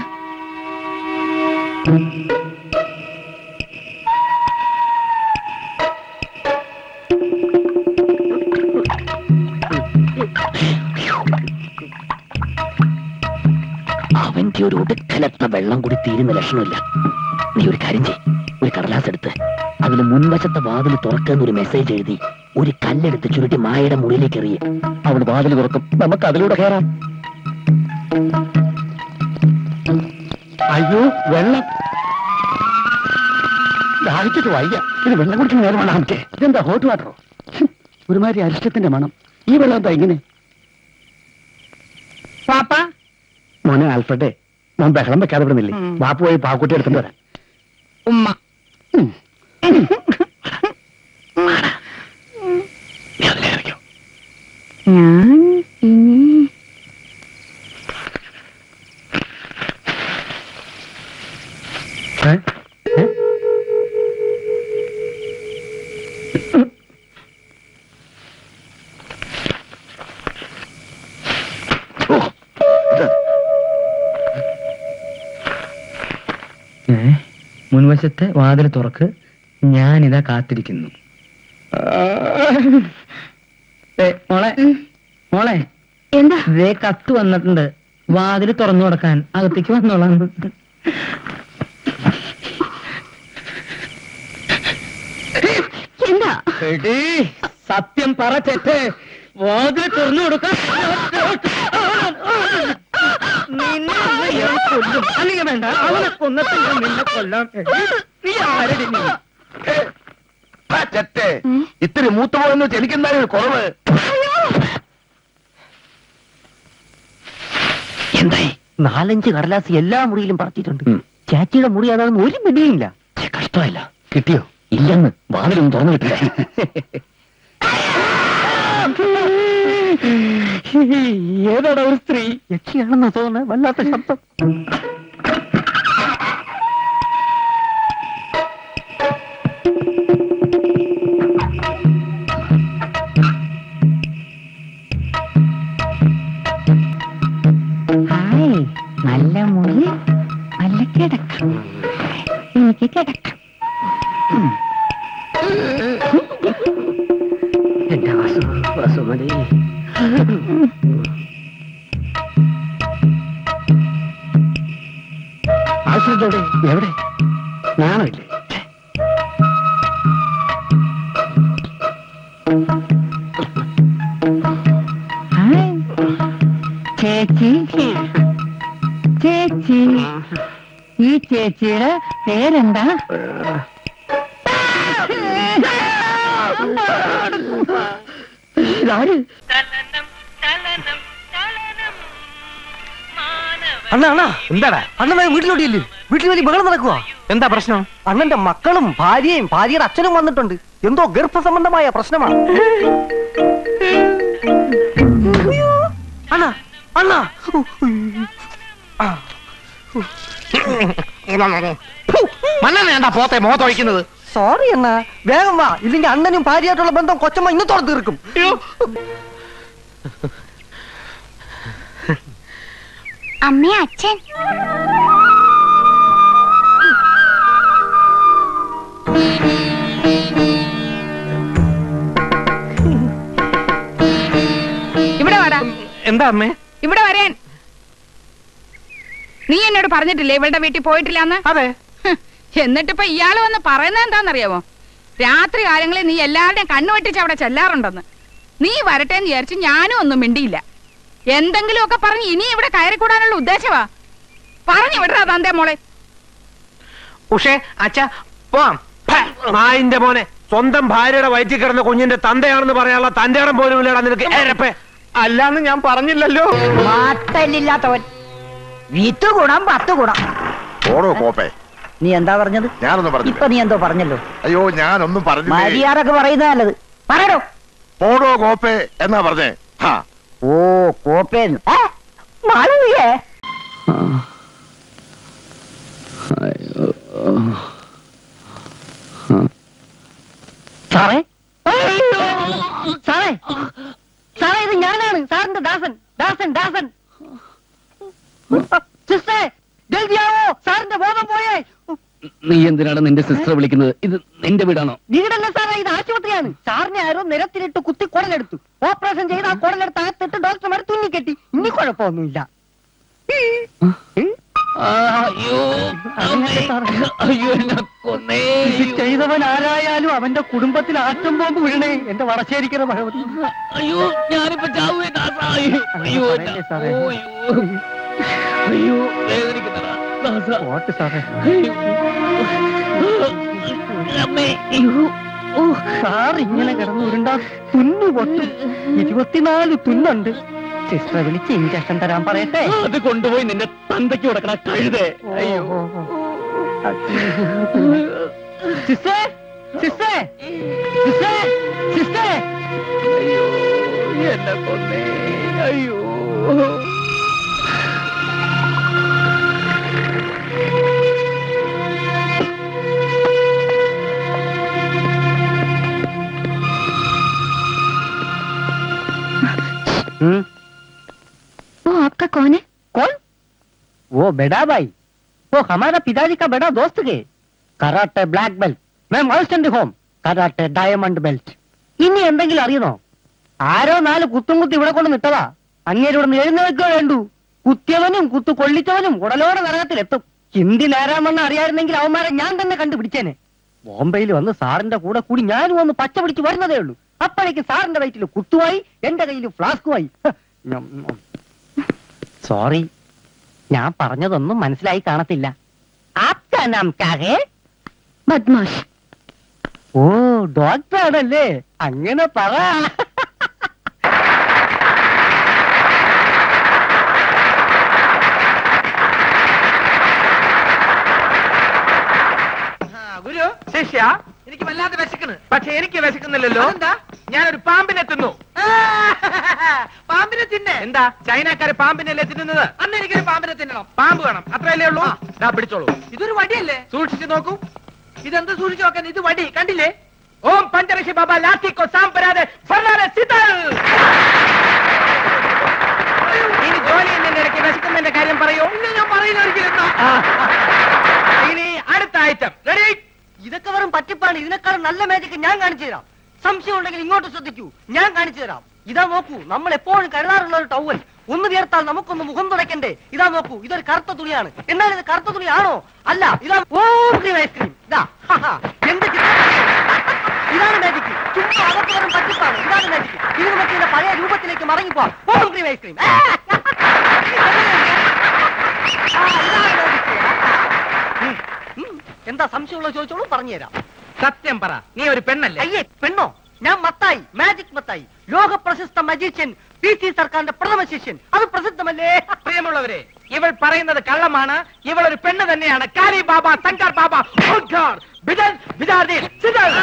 അവന്റെ ഒരു ഒടുക്കലത്ത വെള്ളം കൂടി തീരുന്ന ലക്ഷണമില്ല നീ ഒരു കാര്യം ചെയ് ഒരു കടലാസ് എടുത്ത് അതിൽ മുൻവശത്തെ വാതിൽ തുറക്കുന്ന ഒരു മെസ്സേജ് എഴുതി ഒരു കല്ലെടുത്ത് ചുരുട്ടി മായയുടെ മുറിയിലേക്ക് എറിയ അവൾ വാതിൽ തുറക്കും നമുക്ക് അതിലൂടെ കയറാം അയ്യോ വെള്ളം ദാഹിച്ചിട്ട് വയ്യ ഇത് വെള്ളം കുടിക്കുന്ന നേരമാണ് നമുക്ക് ഇതെന്താ ഹോട്ട് വാട്ടറോ ഹും, ഒരുമാതിരി അരിഷ്ടത്തിന്റെ മണം ഈ വെള്ളം എന്താ ഇങ്ങനെ പാപ്പ മോനെ ആൽഫ്രഡേ മോൻ ബഹളം വെക്കാതെ വിടുന്നില്ലേ വാപ്പ് പോയി പാക്കുട്ടി എടുത്തിട്ട് വരാം ഉമ്മ നീ അതിലേറിക്കോ ഞാൻ ഇനി ഏ? ഏ? ഓ, ഇത് മുൻവശത്തെ വാതിൽ തുറക്ക് ഞാനിതാ കാത്തിരിക്കുന്നു ഏ, മോളെ മോളെ എന്താ ദേ കത്ത് വന്നിട്ടുണ്ട് വാതിൽ തുറന്നു കൊടുക്കാൻ അകത്തേക്ക് വന്നോളാം എന്താ എടീ, സത്യം പറ ചെറ്റ് വാതിൽ തുറന്നു കൊടുക്കാൻ നിന്നെ ഒന്ന് ഞാൻ കൊല്ലും അല്ലെങ്കിൽ വേണ്ട അവനെ കൊന്നിട്ട് ഞാൻ നിന്നെ കൊല്ലാം നീ ആരടി നീ ചെറ്റേ ഇത്തിരി മൂത്ത പോയെന്ന് വെച്ച് എനിക്കെന്തായാലും ഒരു കുറവ് എന്തായി നാലഞ്ച് കടലാസ് എല്ലാ മുറിയിലും പറത്തിയിട്ടുണ്ട് ചാച്ചിയുടെ മുറി അതാണെന്ന് ഒരു പിടിയില്ല കഷ്ടമല്ല കിട്ടിയോ ഇല്ലെന്ന് വാതിലൊന്നും തുറന്നു കിട്ടില്ല ഏതാടാ ഒരു സ്ത്രീ യക്ഷിയാണെന്ന് തോന്നുന്നത് വല്ലാത്ത ശബ്ദം ഹായ് നല്ല മുറി നല്ല കിടക്കാം എനിക്ക് കിടക്കാം എന്റെ വസു വസുമതി ആശ്രത്തോടെ എവിടെ നാണമില്ലേ ഹായ് ചേച്ചി ചേച്ചി ഈ ചേച്ചിയുടെ പേരെന്താ ഇതാര് അണ്ണ അണ്ണ എന്താടാ അണ്ണൻ വേഗം വീട്ടിലോട്ടില്ലേ വീട്ടിൽ വലിയ ബഹളം നടക്കുക എന്താ പ്രശ്നം അണ്ണന്റെ മക്കളും ഭാര്യയും ഭാര്യയുടെ അച്ഛനും വന്നിട്ടുണ്ട് എന്തോ ഗർഭസംബന്ധമായ പ്രശ്നമാണ് അണ്ണ അണ്ണ മണ്ണെണ്ണ വേണ്ട പോത്തെ മുഖത്തൊഴിക്കുന്നത് സോറി അണ്ണ വേഗം വാ ഇല്ലെങ്കിൽ അണ്ണനും ഭാര്യയായിട്ടുള്ള ബന്ധം കൊച്ചമ്മ ഇന്നത്തോടെ തീർക്കും അമ്മേ അച്ഛൻ ഇവിടെ വാടാ എന്താ അമ്മേ ഇവിടെ വരാൻ നീ എന്നോട് പറഞ്ഞിട്ടില്ലേ ഇവളുടെ വീട്ടിൽ പോയിട്ടില്ലാന്ന് അതെ എന്നിട്ടിപ്പോ ഇയാള് വന്ന് പറയുന്നത് എന്താണെന്നറിയാമോ രാത്രി കാലങ്ങളിൽ നീ എല്ലാവരുടെയും കണ്ണുവെട്ടിച്ച് അവിടെ ചെല്ലാറുണ്ടെന്ന് നീ വരട്ടെ എന്ന് വിചാരിച്ച് ഞാനും ഒന്നും മിണ്ടിയില്ല എന്തെങ്കിലുമൊക്കെ പറഞ്ഞ് ഇനി ഇവിടെ കയറിക്കൂടാനുള്ള ഉദ്ദേശമാ പറഞ്ഞു വിടറാ തന്റെ മോളെ ഉഷേ അച്ഛ പോവാം ഫ, നായിന്റെ മോനെ സ്വന്തം ഭാര്യയുടെ വയറ്റിൽ കിടന്ന കുഞ്ഞിന്റെ തന്തയാണെന്ന് പറയാനുള്ള തന്റെ ഇടം പോലും ഇല്ലടാ നിനക്ക് ഏരപ്പേ അല്ലാന്ന് ഞാൻ പറഞ്ഞില്ലല്ലോ മാത്തല്ലില്ലാത്തവൻ വിത്ത് ഗുണം പത്ത് ഗുണം ഓടോ കോപ്പേ നീ എന്താ പറഞ്ഞത് ഞാനൊന്നും പറഞ്ഞു ഇപ്പൊ നീ എന്തോ പറഞ്ഞല്ലോ അയ്യോ ഞാനൊന്നും പറഞ്ഞില്ലേ മര്യാദക്ക് പറയുന്നത് നല്ലത് പറയടോ പോടോ കോപ്പേ എന്നാ പറഞ്ഞേ ഹാ ഓ കോപ്പേന്ന് ഏ? മാളവികേ സാറേ സാറേ സാറേ ഇത് ഞാനാണ് സാറിന്റെ ദാസൻ ദാസൻ ദാസൻ സിസ്റ്റേ ജൽദി ആവോ സാറിന്റെ ബോധം പോയേ നീ എന്തിനാണ് നിന്റെ സിസ്റ്റർ വിളിക്കുന്നത് ഇത് നിന്റെ വീടാണോ വീടല്ല സാറേ ഇത് ആശുപത്രിയാണ് സാറിനെ ആരോ നിരത്തിലിട്ട് കുത്തി കുടലെടുത്തു ഓപ്പറേഷൻ ചെയ്ത് ആ കുടലെടുത്ത് അകത്തിട്ട് ഡോക്ടർമാർ തുന്നിക്കെട്ടി ഇനി കുഴപ്പമൊന്നുമില്ല അയ്യോ അയ്യോ എന്നെ കൊന്നേ ഇത് ചെയ്തവൻ ആരായാലും അവന്റെ കുടുംബത്തിൽ ആറ്റം ബോംബ് വീഴണേ എന്റെ വടശ്ശേരിക്കര ഭഗവതി അയ്യോ ഞാനിപ്പോ ചാവുവേ ദാസായി അയ്യോ എന്നെ- സാറേ. ഓ, അയ്യോ അയ്യോ വേദനിക്കുന്നടാ ദാസാ ഓട്ട് സാറേ അമ്മേ അയ്യോ ഓ സാർ ഇങ്ങനെ കിടന്ന് ഉരുണ്ടാ തുന്നു പൊട്ടും ഇരുപത്തിനാല് തുന്നുണ്ട് സിസ്റ്ററെ വിളിച്ച് ഇഞ്ചക്ഷൻ തരാൻ പറയട്ടെ അത് കൊണ്ടുപോയി നിന്റെ തന്തയ്ക്ക് കൊടുക്കണ കഴുതേ അയ്യോ സിസ്റ്റേ സിസ്റ്റേ സിസ്റ്റേ സിസ്റ്റേ അയ്യോ എന്നെ കൊന്നേ അയ്യോ वो आपका कौन है कौन वो बेड़ा भाई वो हमारा पिताजी का बड़ा दोस्त के karate black belt ma'am assistant home karate diamond belt ഇനി എന്തെങ്കിലും അറിയണോ ആരോ നാല് കുത്തും കുത്തി ഇവിടെ കൊണ്ട് നിട്ടതാ അങ്ങേരോട് എഴുന്നേൽക്കുക വേണ്ടു കുത്തിയവനും കുത്തു കൊള്ളിച്ചവനും ഉടലോടെ നരകത്തിലെത്തും ഹിന്ദി നേരാമെന്ന് അറിയായിരുന്നെങ്കിൽ അവന്മാരെ ഞാൻ തന്നെ കണ്ടുപിടിച്ചേനെ ബോംബെയിൽ വന്ന് സാറിന്റെ കൂടെ കൂടി ഞാനും ഒന്ന് പച്ച പിടിച്ച് വരുന്നതേ ഉള്ളൂ അപ്പോഴേക്ക് സാറിന്റെ വയറ്റിൽ കുത്തുവായി എന്റെ കയ്യിൽ ഫ്ലാസ്കുമായി സോറി ഞാൻ പറഞ്ഞതൊന്നും മനസ്സിലായി കാണത്തില്ല ആപ്കാ നാം കാഹേ ബദ്മാഷ് ഓ ഡോക്ടർ ആണല്ലേ അങ്ങനെ പറ ഗുരു ശിഷ്യ എനിക്ക് വല്ലാതെ വിശക്കുന്നു പക്ഷെ എനിക്ക് വിശക്കുന്നില്ലല്ലോ എന്താ ഞാനൊരു പാമ്പിനെ തിന്നു പാമ്പിനെ തിന്നെ എന്താ ചൈനക്കാര് പാമ്പിനല്ലേ തിന്നുന്നത് അന്ന് എനിക്കൊരു പാമ്പിനെ തിന്നണം പാമ്പ് വേണം അത്രയല്ലേ ഉള്ളൂ ദാ പിടിച്ചോളൂ ഇതൊരു വടിയല്ലേ സൂക്ഷിച്ചു നോക്കൂ ഇതെന്ത് സൂക്ഷിച്ചു നോക്കാൻ ഇത് വടി കണ്ടില്ലേ ഓം പഞ്ചരക്ഷി ബാബ ലാത്തിക്കോ സാമ്പരാതെ ഫർണാലെ സിതൽ ഇനി ജോലി ചെയ്യുന്നതിന്റെ ഇടയ്ക്ക് വിശക്കുന്നതിന്റെ കാര്യം പറയൂ ഇല്ല ഞാൻ പറയില്ല ഒരിക്കലും ഇനി അടുത്ത ഐറ്റം റെഡി ഇതൊക്കെ വെറും പറ്റിപ്പാണ് ഇതിനേക്കാളും നല്ല മാജിക് ഞാൻ കാണിച്ചു തരാം സംശയം ഉണ്ടെങ്കിൽ ഇങ്ങോട്ട് ശ്രദ്ധിക്കൂ ഞാൻ കാണിച്ചു തരാം ഇതാ നോക്കൂ നമ്മൾ എപ്പോഴും കരുതാറുള്ള ഒരു ടവൽ ഒന്ന് വിയർത്താൽ നമുക്കൊന്ന് മുഖം തുടയ്ക്കണ്ടേ ഇതാ നോക്കൂ ഇതൊരു കറുത്ത തുണിയാണ് എന്നാൽ ഇത് കറുത്ത തുണിയാണോ അല്ല ഇതാ ഓം ക്രീം ഐസ്ക്രീം ഇതാ ഹാ, എന്ത് ചിത്രം ഇതാണ് മാജിക് ചുമ്മാ അകത്ത് വെറും പറ്റിപ്പാണ് ഇതാണ് മാജിക് ഇത് നമുക്ക് ഇതിന്റെ പഴയ രൂപത്തിലേക്ക് മടങ്ങിപ്പോവാം ഓം ക്രീം ഐസ്ക്രീം ആ, ഇതാണ് magic. ഉം, ഉം. എന്താ സംശയമുള്ള ചോദിച്ചോളൂ പറഞ്ഞുതരാം സത്യം പറ നീ ഒരു പെണ്ണല്ലേ അയ്യേ പെണ്ണോ ഞാൻ മത്തായി മാജിക് മത്തായി ലോക പ്രശസ്ത മജീഷ്യൻ പി സി സർക്കാരിന്റെ പ്രഥമ ശിഷ്യൻ അത് പ്രസിദ്ധമല്ലേ പ്രിയമുള്ളവരെ ഇവൾ പറയുന്നത് കള്ളമാണ് ഇവൾ ഒരു പെണ്ണ് തന്നെയാണ് കാലി ബാബ ശങ്കർ ബാബ ഓംകാർ, ബിദൽ, ബിദാർദീൻ, സിദൽ.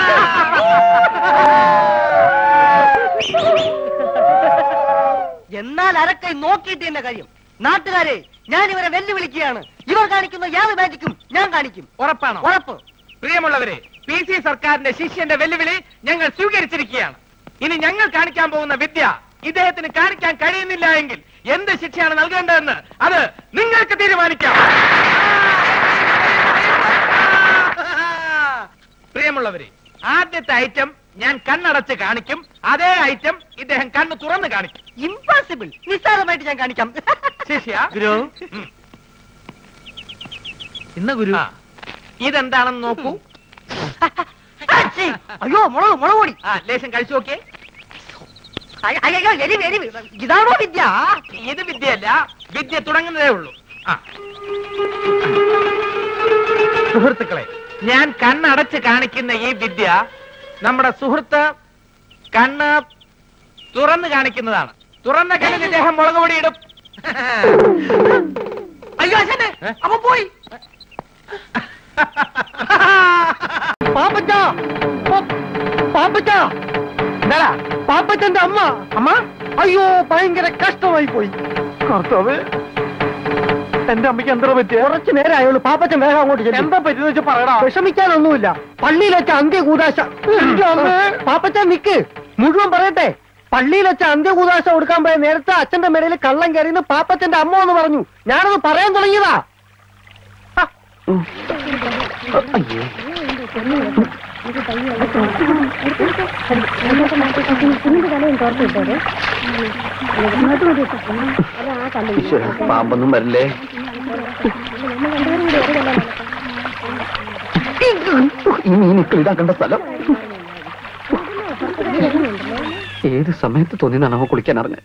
എന്നാൽ അരക്കൈ നോക്കിയിട്ട് എന്റെ കാര്യം നാട്ടുകാരെ ഞാൻ ഇവരെ വെല്ലുവിളിക്കുകയാണ് ഇവർ കാണിക്കുന്ന യാതൊരു മാജിക്കും ഞാൻ കാണിക്കും ഉറപ്പാണോ ഉറപ്പ് പ്രിയമുള്ളവരെ പി സി സർക്കാരിന്റെ ശിഷ്യന്റെ വെല്ലുവിളി ഞങ്ങൾ സ്വീകരിച്ചിരിക്കുകയാണ് ഇനി ഞങ്ങൾ കാണിക്കാൻ പോകുന്ന വിദ്യ ഇദ്ദേഹത്തിന് കാണിക്കാൻ കഴിയുന്നില്ല എങ്കിൽ എന്ത് ശിക്ഷയാണ് നൽകേണ്ടതെന്ന് അത് നിങ്ങൾക്ക് തീരുമാനിക്കാം പ്രിയമുള്ളവരെ ആദ്യത്തെ ഐറ്റം ഞാൻ കണ്ണടച്ച് കാണിക്കും അതേ ഐറ്റം ഇദ്ദേഹം കണ്ണ് തുറന്ന് കാണിക്കും ഇമ്പോസിബിൾ നിസ്സാരമായിട്ട് ഞാൻ കാണിക്കാം ശിഷ്യ ഗുരു ഇന്ന് ഗുരു ഇതെന്താണെന്ന് നോക്കൂ അച്ഛി, അയ്യോ മുളക് മുളക് പൊടി ആ ലേശം കഴിച്ചു നോക്കിയേ അയ്യ, അയ്യോ എരിവ് എരിവ് ഇതാണോ വിദ്യ ഇത് വിദ്യയല്ല വിദ്യ തുടങ്ങുന്നതേ ഉള്ളൂ ആ. സുഹൃത്തുക്കളെ ഞാൻ കണ്ണടച്ച് കാണിക്കുന്ന ഈ വിദ്യ നമ്മുടെ സുഹൃത്ത് കണ്ണ് തുറന്ന് കാണിക്കുന്നതാണ് തുറന്ന കണ്ണിൽ ഇദ്ദേഹം മുളക് പൊടി ഇടും അയ്യോ അച്ഛനെ അപ്പൊ പോയി പാപ്പച്ച പാപ്പച്ച എന്താടാ പാപ്പച്ചന്റെ അമ്മ അമ്മ അയ്യോ ഭയങ്കര കഷ്ടമായി പോയി കർത്താവ് എന്റെ അമ്മയ്ക്ക് എന്താ പറ്റിയ കുറച്ച് നേരം ആയുള്ളൂ പാപ്പച്ചൻ വേഗം അങ്ങോട്ട് ചെല്ല്. എന്താ പറ്റിയെന്ന് വെച്ചാൽ പറയടാ വിഷമിക്കാനൊന്നുമില്ല പള്ളിയിൽ വെച്ച അന്ത്യകൂതാശ എന്റെ അമ്മേ. പാപ്പച്ചൻ നിക്ക് മുഴുവൻ പറയട്ടെ പള്ളിയിൽ വെച്ച അന്ത്യകൂതാശ കൊടുക്കാൻ പോയ നേരത്തെ അച്ഛന്റെ മേടയിൽ കള്ളം കയറിയെന്ന് പാപ്പച്ചന്റെ അമ്മ എന്ന് പറഞ്ഞു ഞാനത് പറയാൻ തുടങ്ങിയതാ പാമ്പൊന്നും വരില്ലേ ഈ മീനിക്കൾ ഇതാക്കേണ്ട സ്ഥലം ഏത് സമയത്ത് തോന്നിയതാണ് അവ കുളിക്കാൻ അറിഞ്ഞത്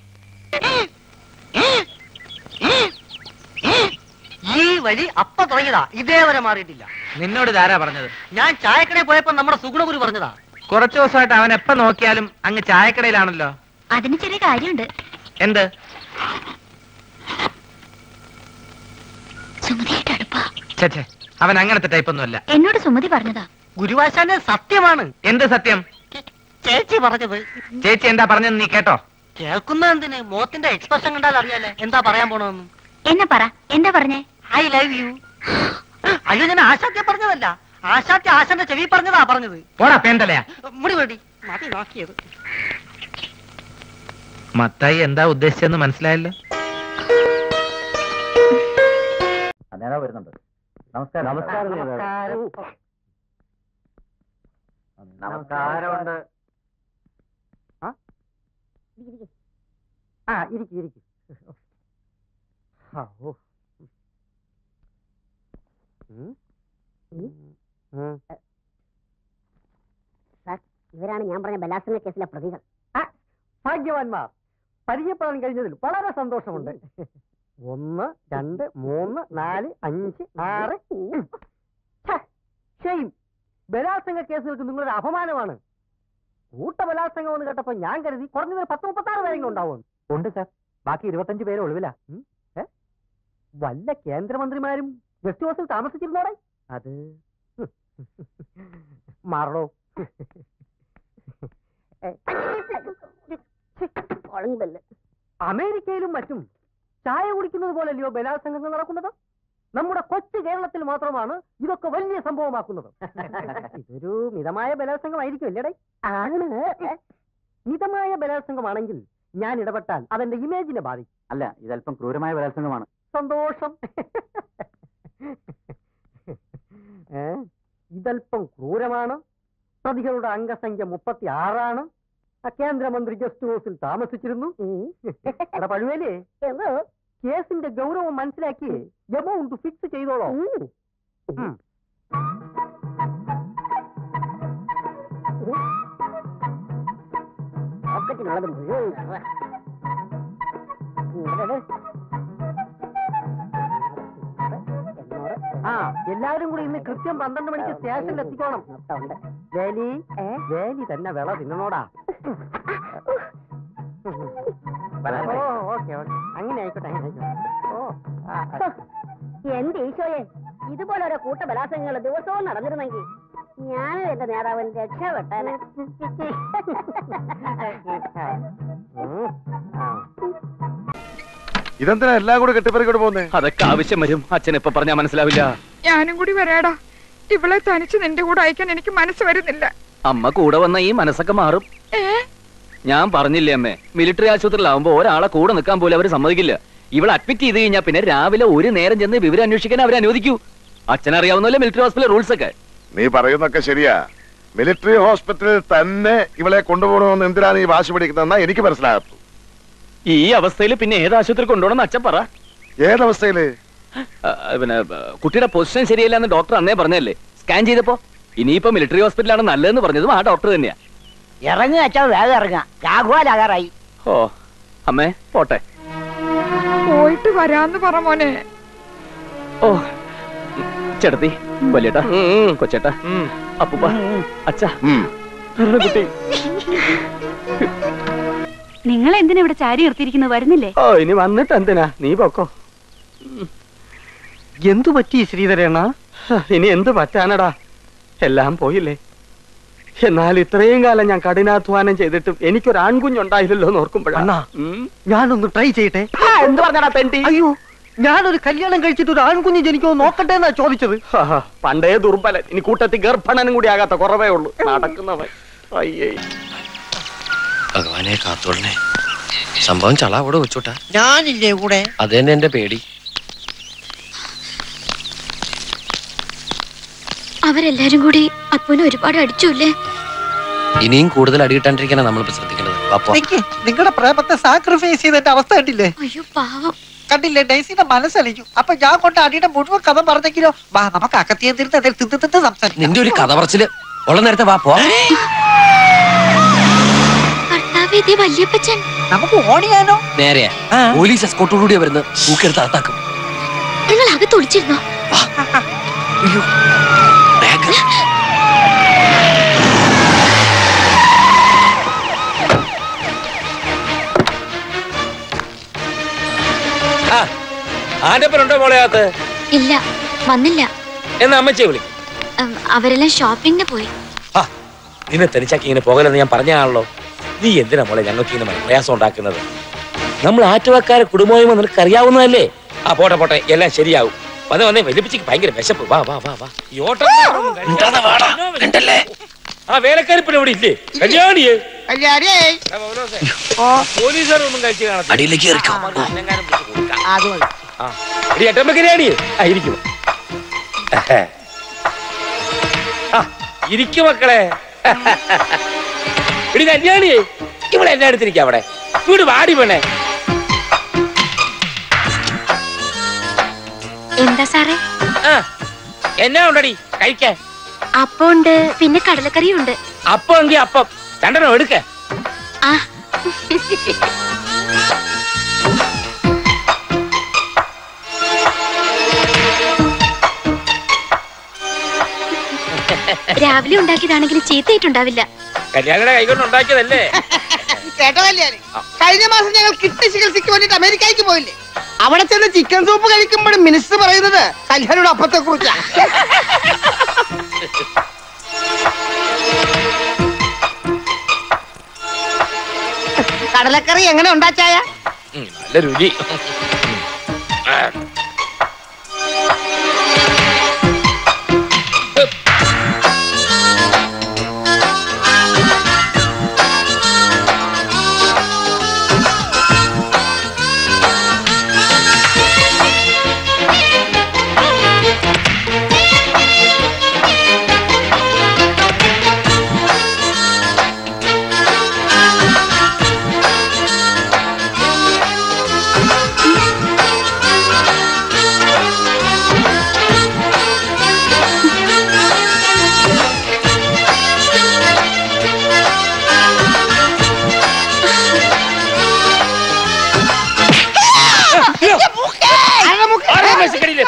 ഈ വഴി അപ്പ തുടങ്ങിയതാ ഇതേവരെ മാറിയിട്ടില്ല നിന്നോട് ധാരാ പറഞ്ഞത് ഞാൻ ചായക്കടയിൽ പോയപ്പോ നമ്മുടെ സുഗുണഗുരു പറഞ്ഞതാ കുറച്ചു ദിവസമായിട്ട് അവൻ എപ്പോ നോക്കിയാലും അങ്ങ് ചായക്കടയിലാണല്ലോ അതിന് ചെറിയ കാര്യമുണ്ട് എന്ത് സുമതിയായിട്ട് അടുപ്പാ ഛെ, ഛെ, അവൻ അങ്ങനത്തെ ടൈപ്പ് ഒന്നുമല്ല എന്നോട് സുമതി പറഞ്ഞതാ ഗുരുവാശാന്റെ സത്യമാണ് എന്ത് സത്യം ചേച്ചി പറഞ്ഞത് ചേച്ചി എന്താ പറഞ്ഞെന്ന് നീ കേട്ടോ കേൾക്കുന്ന എന്തിന് മോത്തിന്റെ എക്സ്പ്രഷൻ കണ്ടാൽ അറിയാലേ എന്താ പറയാൻ പോണെന്ന് എന്നെ പറ എന്താ പറഞ്ഞേ ഐ ലവ് യു അയ്യോ ഞാൻ ആശാത്യ പറഞ്ഞതല്ല ആശാത്യ ആശാന്റെ ചെവി പറഞ്ഞതാ പറഞ്ഞത് പോടാ പേന്തലയാ മുടി വേണ്ടി മതി നോക്കിയത് മത്തായി എന്താ ഉദ്ദേശിച്ചെന്ന് മനസ്സിലായല്ലോ നേതാ വരുന്നുണ്ട് നമസ്കാരം നമസ്കാരം നമസ്കാരമുണ്ട് ആ ഇരിക്കും ഇരിക്കും ഇവരാണ് ഞാൻ പറഞ്ഞ ബലാത്സംഗ കേസിലെ പ്രതികൾ ഭാഗ്യവാന്മാർ പരിചയപ്പെടാൻ കഴിഞ്ഞതിൽ വളരെ സന്തോഷമുണ്ട് ഒന്ന് രണ്ട് മൂന്ന് നാല് അഞ്ച് ആറ് ഛെ, ഷെയിം ബലാത്സംഗ കേസുകൾക്ക് നിങ്ങളൊരു അപമാനമാണ് കൂട്ട ബലാത്സംഗം എന്ന് കേട്ടപ്പോ ഞാൻ കരുതി കുറഞ്ഞത് പത്ത് മുപ്പത്തി ആറ് പേരെങ്കിലും ഉണ്ടാവും ഉണ്ട് സാർ ബാക്കി ഇരുപത്തഞ്ച് പേര് ഒളിവില വല്ല കേന്ദ്രമന്ത്രിമാരും ഗസ്റ്റ് ഹൗസിൽ താമസിച്ചിരുന്നോടെ അത് മാറണോ അമേരിക്കയിലും മറ്റും ചായ കുടിക്കുന്നത് പോലല്ലയോ ബലാത്സംഗങ്ങൾ നടക്കുന്നത് നമ്മുടെ കൊച്ചു കേരളത്തിൽ മാത്രമാണ് ഇതൊക്കെ വലിയ സംഭവമാക്കുന്നത് ഇതൊരു മിതമായ ബലാത്സംഗമായിരിക്കും അല്ലേടേ ആണ് മിതമായ ബലാത്സംഗമാണെങ്കിൽ ഞാൻ ഇടപെട്ടാൽ അതെന്റെ ഇമേജിനെ ബാധിക്കും അല്ല ഇതല്പം ക്രൂരമായ ബലാത്സംഗമാണ് സന്തോഷം ഏ? ഇതല്പം ക്രൂരമാണ് പ്രതികളുടെ അംഗസംഖ്യ മുപ്പത്തി ആറാണ് കേന്ദ്രമന്ത്രി ഗസ്റ്റ് ഹൗസിൽ താമസിച്ചിരുന്നു എടാ പഴുവേലേ കേസിന്റെ ഗൗരവം മനസ്സിലാക്കി എമൗണ്ട് ഫിക്സ് ചെയ്തോളോ ഉം. പോക്കറ്റിനുള്ളത് മുഴുവൻ നിറ. ഇങ്ങോട്ട് ആ എല്ലാവരും കൂടി ഇന്ന് കൃത്യം പന്ത്രണ്ട് മണിക്ക് സ്റ്റേഷനിൽ എത്തിക്കോണം വേലി വേലി തന്നെ വിള തിന്നണോടാ ഓ ഓക്കെ ഓക്കെ അങ്ങനെ ആയിക്കോട്ടെ അങ്ങനെ ആയിക്കോട്ടെ ഓ ആ, ആ. എന്റെ ഈശോയെ ഇതുപോലെ ഓരോ കൂട്ട ബലാത്സംഗങ്ങൾ ദിവസവും നടന്നിരുന്നെങ്കിൽ ഞാനും എന്റെ നേതാവൻ രക്ഷപ്പെട്ടനെ ഇതെന്തിനാ എല്ലാം കൂടെ കെട്ടിപ്പറിക്കോട്ട് പോകുന്നേ അതൊക്കെ ആവശ്യം വരും അച്ഛൻ ഇപ്പൊ പറഞ്ഞാ മനസ്സിലാവില്ല ഞാനും കൂടി വരാടാ ഇവളെ തനിച്ച് നിന്റെ കൂടെ അയക്കാൻ എനിക്ക് മനസ്സ് വരുന്നില്ല അമ്മ കൂടെ വന്ന ഈ മനസ്സൊക്കെ മാറും ഏ ഞാൻ പറഞ്ഞില്ലേ അമ്മേ മിലിറ്ററി ആശുപത്രിയിലാവുമ്പോ ഒരാളെ കൂടെ നിൽക്കാൻ പോലും അവര് സമ്മതിക്കില്ല ഇവളെ അഡ്മിറ്റ് ചെയ്ത് കഴിഞ്ഞാൽ പിന്നെ രാവിലെ ഒരു നേരം ചെന്ന് വിവരം അന്വേഷിക്കാൻ അവരെ അനുവദിക്കൂ അച്ഛനറിയാവുന്നല്ലേ മിലിറ്ററി ഹോസ്പിറ്റൽ റൂൾസ് ഒക്കെ നീ പറയുന്നൊക്കെ ശരിയാ മിലിറ്ററി ഹോസ്പിറ്റലിൽ തന്നെ ഇവളെ കൊണ്ടുപോകണമെന്ന് എന്തിനാണ് ഈ വാശി പിടിക്കുന്നതെന്നാ എനിക്ക് മനസ്സിലാകത്തു ഈ അവസ്ഥയിൽ പിന്നെ ഏത് ആശുപത്രി കൊണ്ടുപോകണമെന്ന് അച്ഛൻ പറ ഏതവസ്ഥയില് ആ, പിന്നെ ആ, കുട്ടിയുടെ പൊസിഷൻ ശരിയല്ല എന്ന് ഡോക്ടർ അന്നേ പറഞ്ഞല്ലേ സ്കാൻ ചെയ്തപ്പോ ഇനിയിപ്പോ മിലിറ്ററി ഹോസ്പിറ്റലാണ് നല്ലതെന്ന് പറഞ്ഞതും ആ ഡോക്ടർ തന്നെയാ ഇറങ്ങുക വെച്ചാൽ വേഗം ഇറങ്ങുക രാഘവാലാകാറായി ഓ അമ്മേ പോട്ടെ പോയിട്ട് വരാന്ന് പറ മോനെ ഓ ചേട്ടത്തി വലിയേട്ടാ കൊച്ചേട്ടാ അപ്പൂപ്പ അച്ഛ കുട്ടി നിങ്ങൾ എന്തിനാ ഇവിടെ ചാരി നിർത്തിയിരിക്കുന്നത് വരുന്നില്ലേ ഓ ഇനി വന്നിട്ട് എന്തിനാ നീ പൊക്കോ എന്തു പറ്റി ശ്രീധരേണ ഇനി എന്ത് പറ്റാനടാ എല്ലാം പോയില്ലേ എന്നാൽ ഇത്രയും കാലം ഞാൻ കഠിനാധ്വാനം ചെയ്തിട്ടും എനിക്കൊരു ആൺകുഞ്ഞുണ്ടായില്ലല്ലോ എന്ന് ഓർക്കുമ്പോഴാണ് ഞാനൊന്ന് ട്രൈ ചെയ്യട്ടെ എന്ത് പറഞ്ഞാടാ തെണ്ടി അയ്യോ ഞാനൊരു കല്യാണം കഴിച്ചിട്ട് ഒരു ആൺകുഞ്ഞ് ജനിക്കോ നോക്കട്ടെ എന്നാ ചോദിച്ചത് പണ്ടേ ദുർബലൻ ഇനി കൂട്ടത്തിൽ ഗർഭണനും കൂടി ആകാത്ത കുറവേ ഉള്ളൂ നടക്കുന്നവൻ അയ്യേ ഭഗവാനെ കാത്തോളനെ സംഭവം ചള അവിടെ വെച്ചോട്ടാ ഞാനില്ലേ കൂടെ അത് തന്നെ എന്റെ പേടി അവരെല്ലാരും കൂടി അപ്പൂനെ ഒരുപാട് അടിച്ചുല്ലേ ഇനിയും കൂടുതൽ അടികിട്ടാണ്ടിരിക്കാനാ നമ്മളിപ്പോ ശ്രദ്ധിക്കേണ്ടത് വാപ്പോ നിങ്ങളുടെ പ്രേമത്തെ സാക്രിഫൈസ് ചെയ്തതിന്റെ അവസ്ഥ കണ്ടില്ലേ അയ്യോ പാവം കണ്ടില്ലേ ഡൈസിന്റെ മനസ്സലിഞ്ഞു അപ്പൊ ഞാൻ കൊണ്ട് അടിയുടെ മുഴുവൻ കഥ പറഞ്ഞെങ്കിലോ വാ നമുക്ക് അകത്തിയെ തിരുത്ത് അതിൽ തിന്ന് തിന്ന് സംസാരിക്കാം നിന്റെ ഒരു കഥ പറച്ചില് ഉള്ള നേരത്തെ വാ പോ ഭർത്താവ് ഇതേ വല്യപ്പച്ചൻ നമുക്ക് ഓടിയാലോ നേരെയാ പോലീസ് എസ്കോട്ടോടുകൂടിയാ വരുന്നത് തൂക്കെടുത്ത് അകത്താക്കും നിങ്ങൾ അകത്ത് ഒളിച്ചിരുന്നോ ആന്റപ്പനുണ്ടോ മോളെ അകത്ത് ഇല്ല വന്നില്ല എന്നാ അമ്മച്ചെ വിളി ഉം, അവരെല്ലാം ഷോപ്പിങ്ങിന് പോയി നിന്നെ തനിച്ചാക്കി ഇങ്ങനെ പോകലെന്ന് ഞാൻ പറഞ്ഞാണല്ലോ നീ എന്തിനാ മോളെ ഞങ്ങൾക്ക് ഇങ്ങനെ പ്രയാസം ഉണ്ടാക്കുന്നത് നമ്മൾ ആറ്റുവാക്കാരെ കുടുംബമായുമോ നിനക്ക് അറിയാവുന്നതല്ലേ ആ പോട്ടെ പോട്ടെ എല്ലാം ശരിയാവും വന്നേ വന്നേ വലിപ്പിച്ചിക്ക് ഭയങ്കര വിശപ്പ് വാ വാ വാ വാ ഈ ഓട്ടം ആ വേലക്കാരിപ്പിന് ഇവിടെ ഇല്ലേ കല്യാണിയേ പോലീസുകാരൊന്നും കഴിച്ചു കാണത്തില്ല അടിയിലേക്ക് ഇറക്കാം. ആ, മതി, അനങ്ങാനും പിടിച്ച് കൊടുക്കാം. അത് മതി ആ എടി എട്ടമ്മ കല്യാണിയേ ആ ഇരിക്കും ആ ഇരിക്കും മക്കളെ എടി കല്യാണിയേ ഇവിടെ എന്നെ അടുത്തിരിക്കാം അവിടെ വീട് വാടി പെണ്ണേ എന്താ സാറേ ആ എന്നാ ഉണ്ടടി കഴിക്കാൻ അപ്പം ഉണ്ട് പിന്നെ കടലക്കറിയും ഉണ്ട് അപ്പം എങ്കി അപ്പം രണ്ടെണ്ണം എടുക്ക ആ രാവിലെ ഉണ്ടാക്കിയതാണെങ്കിലും ചീത്തയിട്ടുണ്ടാവില്ല കല്യാണിയുടെ കൈകൊണ്ട് ഉണ്ടാക്കിയതല്ലേ കേട്ടോ കല്യാണി കഴിഞ്ഞ മാസം ഞങ്ങൾ കിഡ്നി ചികിത്സയ്ക്ക് വേണ്ടിട്ട് അമേരിക്കയ്ക്ക് പോയില്ലേ അവിടെ ചെന്ന് ചിക്കൻ സൂപ്പ് കഴിക്കുമ്പോഴും മിനിസ്റ്റർ പറയുന്നത് കല്യാണിയുടെ അപ്പത്തെ കുറിച്ചാ കടലക്കറി എങ്ങനെ ഉണ്ടാച്ചായ ഉം, നല്ല രുചി ആ. ആരാ മേശക്കടിയില്?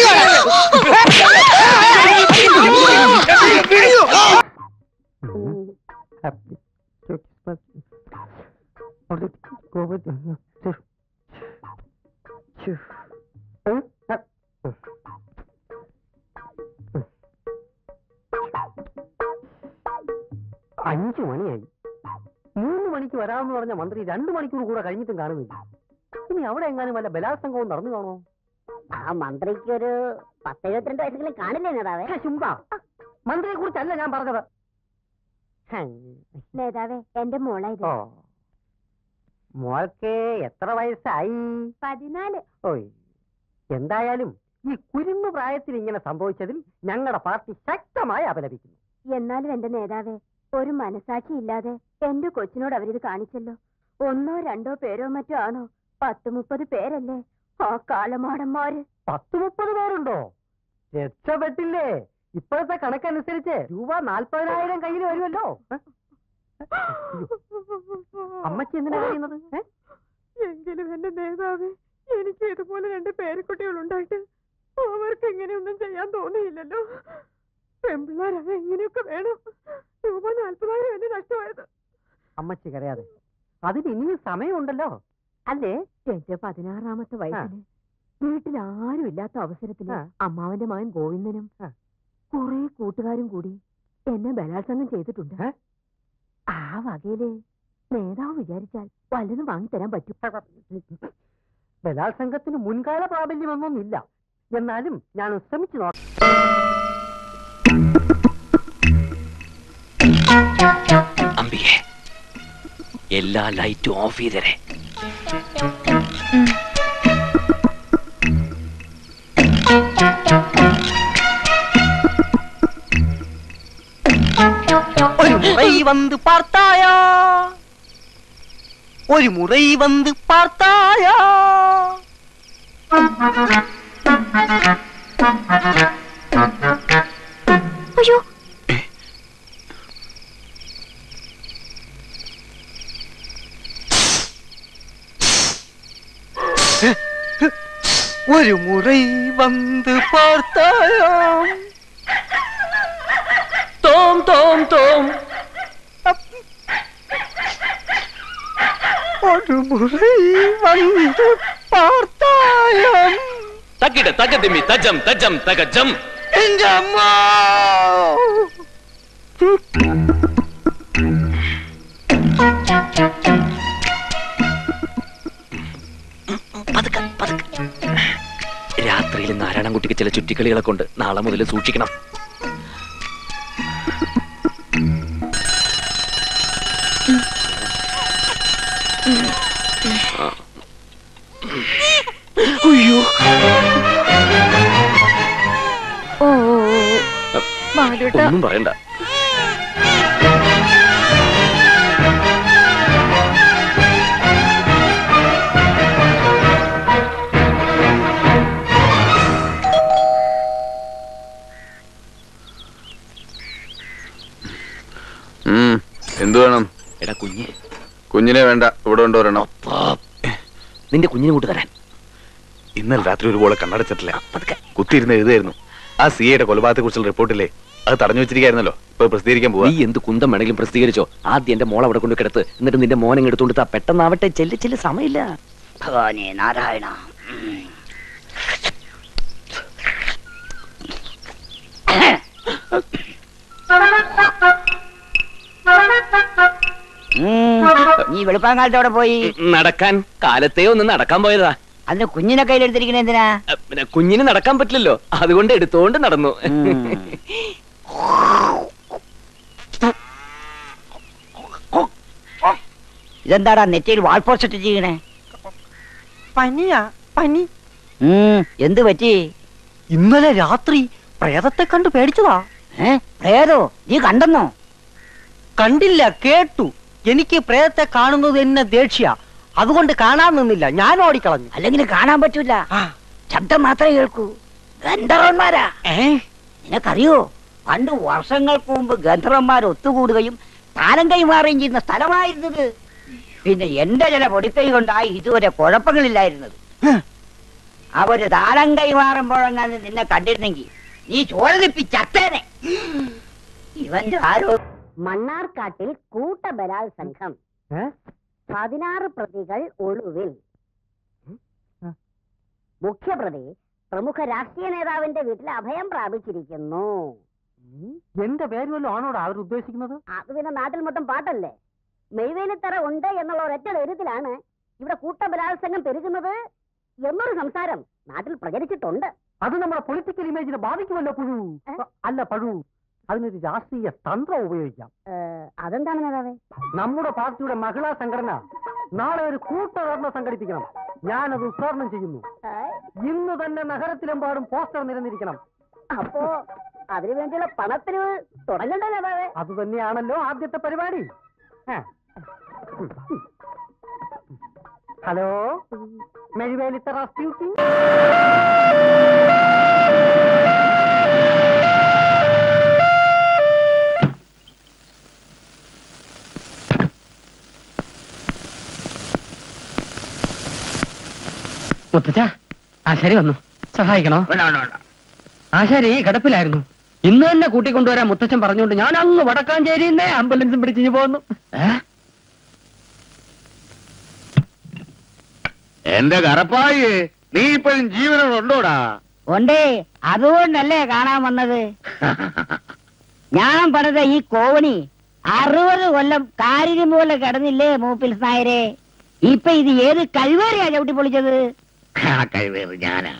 അഞ്ചു മണിയായി മൂന്ന് മണിക്ക് വരാമെന്ന് പറഞ്ഞ മന്ത്രി രണ്ടു മണിക്കൂർ കൂടെ കഴിഞ്ഞിട്ടും കാണുന്നില്ല ഇനി അവിടെ എങ്ങാനും വല്ല ബലാത്സംഗവും നടന്നു കാണോ ആ മന്ത്രിക്ക് ഒരു പത്തെഴുപത്തിരണ്ട് വയസ്സെങ്കിലും കാണില്ലേ നേതാവേ ചുമ്പാ മന്ത്രിയെ കുറിച്ചല്ല ഞാൻ പറഞ്ഞത് നേതാവേ എന്റെ മോളായത് ഓ മോൾക്ക് എത്ര വയസ്സായി പതിനാല് ഓയ് എന്തായാലും ഈ കുരുന്നു പ്രായത്തിൽ ഇങ്ങനെ സംഭവിച്ചതിൽ ഞങ്ങളുടെ പാർട്ടി ശക്തമായി അപലപിക്കുന്നു എന്നാലും എന്റെ നേതാവേ ഒരു മനസാക്ഷി ഇല്ലാതെ എന്റെ കൊച്ചിനോട് അവരിത് കാണിച്ചല്ലോ ഒന്നോ രണ്ടോ പേരോ മറ്റോ ആണോ പത്ത് മുപ്പത് പേരല്ലേ ആ കാലമാടന്മാര് പത്ത് മുപ്പത് പേരുണ്ടോ രക്ഷപ്പെട്ടില്ലേ ഇപ്പോഴത്തെ കണക്കനുസരിച്ച് രൂപ നാൽപ്പതിനായിരം കയ്യിൽ വരുമല്ലോ ഏ? അയ്യോ. അമ്മച്ചി എന്തിനാ കഴിയുന്നത് എങ്കിലും എന്റെ നേതാവേ എനിക്ക് ഇതുപോലെ രണ്ട് പേരക്കുട്ടികൾ ഉണ്ടായിട്ട് അവർക്ക് ഇങ്ങനെയൊന്നും ചെയ്യാൻ തോന്നിയില്ലല്ലോ പെമ്പിള്ളാരവ എങ്ങനെയൊക്കെ വേണം രൂപ നാൽപ്പതായിരം എന്നെ നഷ്ടമായത് അമ്മച്ചി കരയാതെ അതിന് ഇനിയും സമയമുണ്ടല്ലോ അല്ലേ എന്റെ പതിനാറാമത്തെ വയസ്സില് വീട്ടിൽ ആരും ഇല്ലാത്ത അവസരത്തില് അമ്മാവന്റെ മകൻ ഗോവിന്ദനും കുറെ കൂട്ടുകാരും കൂടി എന്നെ ബലാത്സംഗം ചെയ്തിട്ടുണ്ട് ആ വകയില് നേതാവ് വിചാരിച്ചാൽ വല്ലതും വാങ്ങിത്തരാൻ പറ്റും ബലാത്സംഗത്തിന് മുൻകാല പ്രാബല്യമൊന്നുമില്ല എന്നാലും ഞാൻ ശ്രമിച്ചു നോക്കാം അമ്പികെ എല്ലാ ലൈറ്റും ഓഫ് ചെയ്തരേ ഒരു മുறை வந்து பார்த்தாயா ஒரு முறை வந்து பார்த்தாயா അയ്യോ ஒரு முறை வந்து பார்த்தாயா തോം തോം തോം ஒரு முறை வந்து பார்த்தாயா തക്കിട തകതിമി തജം തജം തകജം എന്റെ അമ്മ രാത്രിയിൽ നാരായണൻകുട്ടിക്ക് ചില ചുറ്റിക്കളികളെ കൊണ്ട് നാളെ മുതൽ സൂക്ഷിക്കണം അയ്യോ ഓ ബാലുട്ട ഒന്നും പറയണ്ട ഉം, എന്ത് വേണം എടാ കുഞ്ഞ് കുഞ്ഞിനെ വേണ്ട ഇവിടെ കൊണ്ടുവരണം നിന്റെ കുഞ്ഞിനെ കൂട്ട് തരാൻ ഇന്നലെ രാത്രി ഒരു പോലെ കണ്ണടച്ചിട്ടില്ല കുത്തിയിരുന്ന് എഴുതായിരുന്നു ആ സി ഐയുടെ കൊലപാതകത്തെ കുറിച്ചുള്ള റിപ്പോർട്ടില്ലേ അത് തടഞ്ഞു വെച്ചിരിക്കായിരുന്നല്ലോ ഇപ്പൊ പ്രസിദ്ധീകരിക്കാൻ പോവാ നീ എന്ത് കുന്തം വേണമെങ്കിലും പ്രസിദ്ധീകരിച്ചോ ആദ്യം എന്റെ മോൾ അവിടെ കൊണ്ട് കിടത്ത് എന്നിട്ട് നിന്റെ മോനെ എടുത്തോണ്ട് താ പെട്ടെന്നാവട്ടെ ചെല്ലു ചെല്ലു സമയമില്ല ഭഗവാനെ നാരായണ നീ വെളുപ്പാങ്കാലത്തോടെ പോയി നടക്കാൻ കാലത്തെ ഒന്ന് നടക്കാൻ പോയതാ അതിന് കുഞ്ഞിനെ കയ്യിലെടുത്തിരിക്കണ എന്തിനാ പിന്നെ കുഞ്ഞിന് നടക്കാൻ പറ്റില്ലല്ലോ അതുകൊണ്ട് എടുത്തോണ്ട് നടന്നു ഇതെന്താടാ നെറ്റിയിൽ വാൾപോസ്റ്റ് ഇട്ടിരിക്കണേ പനിയാ പനി എന്ത് പറ്റി ഇന്നലെ രാത്രി പ്രേതത്തെ കണ്ട് പേടിച്ചതാ ഏ പ്രേതോ നീ കണ്ടെന്നോ കണ്ടില്ല കേട്ടു എനിക്ക് പ്രേതത്തെ കാണുന്നത് എന്നെ ദേഷ്യ അതുകൊണ്ട് കാണാൻ നിന്നില്ല ഞാൻ ഓടിക്കളഞ്ഞു അല്ലെങ്കിൽ കാണാൻ പറ്റൂല ശബ്ദം മാത്രമേ കേൾക്കൂ ഗന്ധർവന്മാരാ നിനക്കറിയോ പണ്ട് വർഷങ്ങൾക്ക് മുമ്പ് ഗന്ധർവന്മാർ ഒത്തുകൂടുകയും താലം കൈമാറുകയും ചെയ്യുന്ന സ്ഥലമായിരുന്നത് പിന്നെ എന്റെ ചില പൊടിക്കൈ കൊണ്ടായി ഇതുവരെ കുഴപ്പങ്ങളില്ലായിരുന്നത് അവര് താലം കൈമാറുമ്പോഴെങ്ങാനും നിന്നെ കണ്ടിരുന്നെങ്കിൽ നീ ചോരതിപ്പി ചത്തേനെ ഇവന്റെ ആരോ മണ്ണാർക്കാട്ടിൽ കൂട്ടബലാത്സംഘം പതിനാറ് പ്രതികൾ ഒളിവിൽ മുഖ്യപ്രതി പ്രമുഖ രാഷ്ട്രീയ നേതാവിന്റെ വീട്ടിൽ അഭയം പ്രാപിച്ചിരിക്കുന്നു എന്റെ പേര് വല്ലതും ആണോടാ അവർ ഉദ്ദേശിക്കുന്നത് അത് പിന്നെ നാട്ടിൽ മൊത്തം പാട്ടല്ലേ മെയ്വേലിത്തറ ഉണ്ട് എന്നുള്ള ഒരൊറ്റ ധൈര്യത്തിലാണ് ഇവിടെ കൂട്ടബലാത്സംഗം പെരുകുന്നത് എന്നൊരു സംസാരം നാട്ടിൽ പ്രചരിച്ചിട്ടുണ്ട് അത് നമ്മുടെ പൊളിറ്റിക്കൽ ഇമേജിനെ ബാധിക്കുമല്ലോ പുഴു അല്ല പഴു അതിനൊരു രാഷ്ട്രീയ തന്ത്രം ഉപയോഗിക്കാം അതെന്താണ് നേതാവേ നമ്മുടെ പാർട്ടിയുടെ മഹിളാ സംഘടന നാളെ ഒരു കൂട്ടധർണ സംഘടിപ്പിക്കണം ഞാനത് ഉദ്ഘാടനം ചെയ്യുന്നു ഇന്ന് തന്നെ നഗരത്തിലെമ്പാടും പോസ്റ്റർ നിരന്നിരിക്കണം അപ്പോ അതിനു വേണ്ടിയുള്ള പണത്തിന് തുടങ്ങണ്ടേ നേതാവേ അത് തന്നെയാണല്ലോ ആദ്യത്തെ പരിപാടി ആ. ഹലോ മെഴുവേലിത്തറ സ്പീക്കിംഗ് മുത്തച്ഛ ആശാരി വന്നു സഹായിക്കണോ ആശാരി കിടപ്പിലായിരുന്നു ഇന്ന് തന്നെ കൂട്ടിക്കൊണ്ടുവരാൻ മുത്തച്ഛൻ പറഞ്ഞുകൊണ്ട് ഞാൻ അങ്ങ് വടക്കാഞ്ചേരിന്നേ ആംബുലൻസും പിടിച്ചു പോകുന്നു എന്റെ കറപ്പായി നീ ഇപ്പോഴും ജീവനോടുണ്ടോടാ ഉണ്ടേ അതുകൊണ്ടല്ലേ കാണാൻ വന്നത് ഞാൻ പണിത ഈ കോവണി അറുപത് കൊല്ലം കാരിന് പോലെ കിടന്നില്ലേ മൂപ്പിൽ നായരെ ഇപ്പൊ ഇത് ഏത് കഴിവേറിയാ ചവിട്ടി പൊളിച്ചത് കഴിവേറി ഞാനാ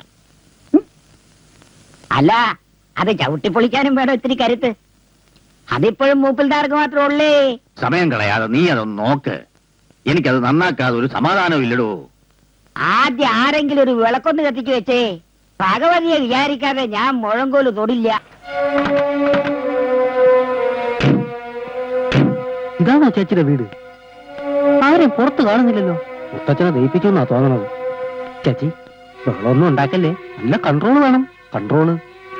അല്ല അത് ചവിട്ടി പൊളിക്കാനും വേണം ഇത്തിരി കരുത്ത് അതിപ്പോഴും മൂപ്പിൽദാർക്ക് മാത്രമേ ഉള്ളേ സമയം കളയാതെ നീ അതൊന്ന് നോക്ക് എനിക്കത് നന്നാക്കാതെ ഒരു സമാധാനവും ഇല്ലടോ ആദ്യം ആരെങ്കിലും ഒരു വിളക്കൊന്ന് കത്തിച്ചു വെച്ചേ ഭഗവതിയെ വിചാരിക്കാതെ ഞാൻ മുഴങ്കോല് തൊടില്ല ഇതാണോ ചേച്ചിയുടെ വീട് ആരെയും പുറത്ത് കാണുന്നില്ലല്ലോ മുത്തച്ഛനെ ദയിപ്പിച്ചു എന്നാ തോന്നണത് ചേച്ചി ബഹളമൊന്നും ഉണ്ടാക്കല്ലേ നല്ല കൺട്രോൾ വേണം കൺട്രോള്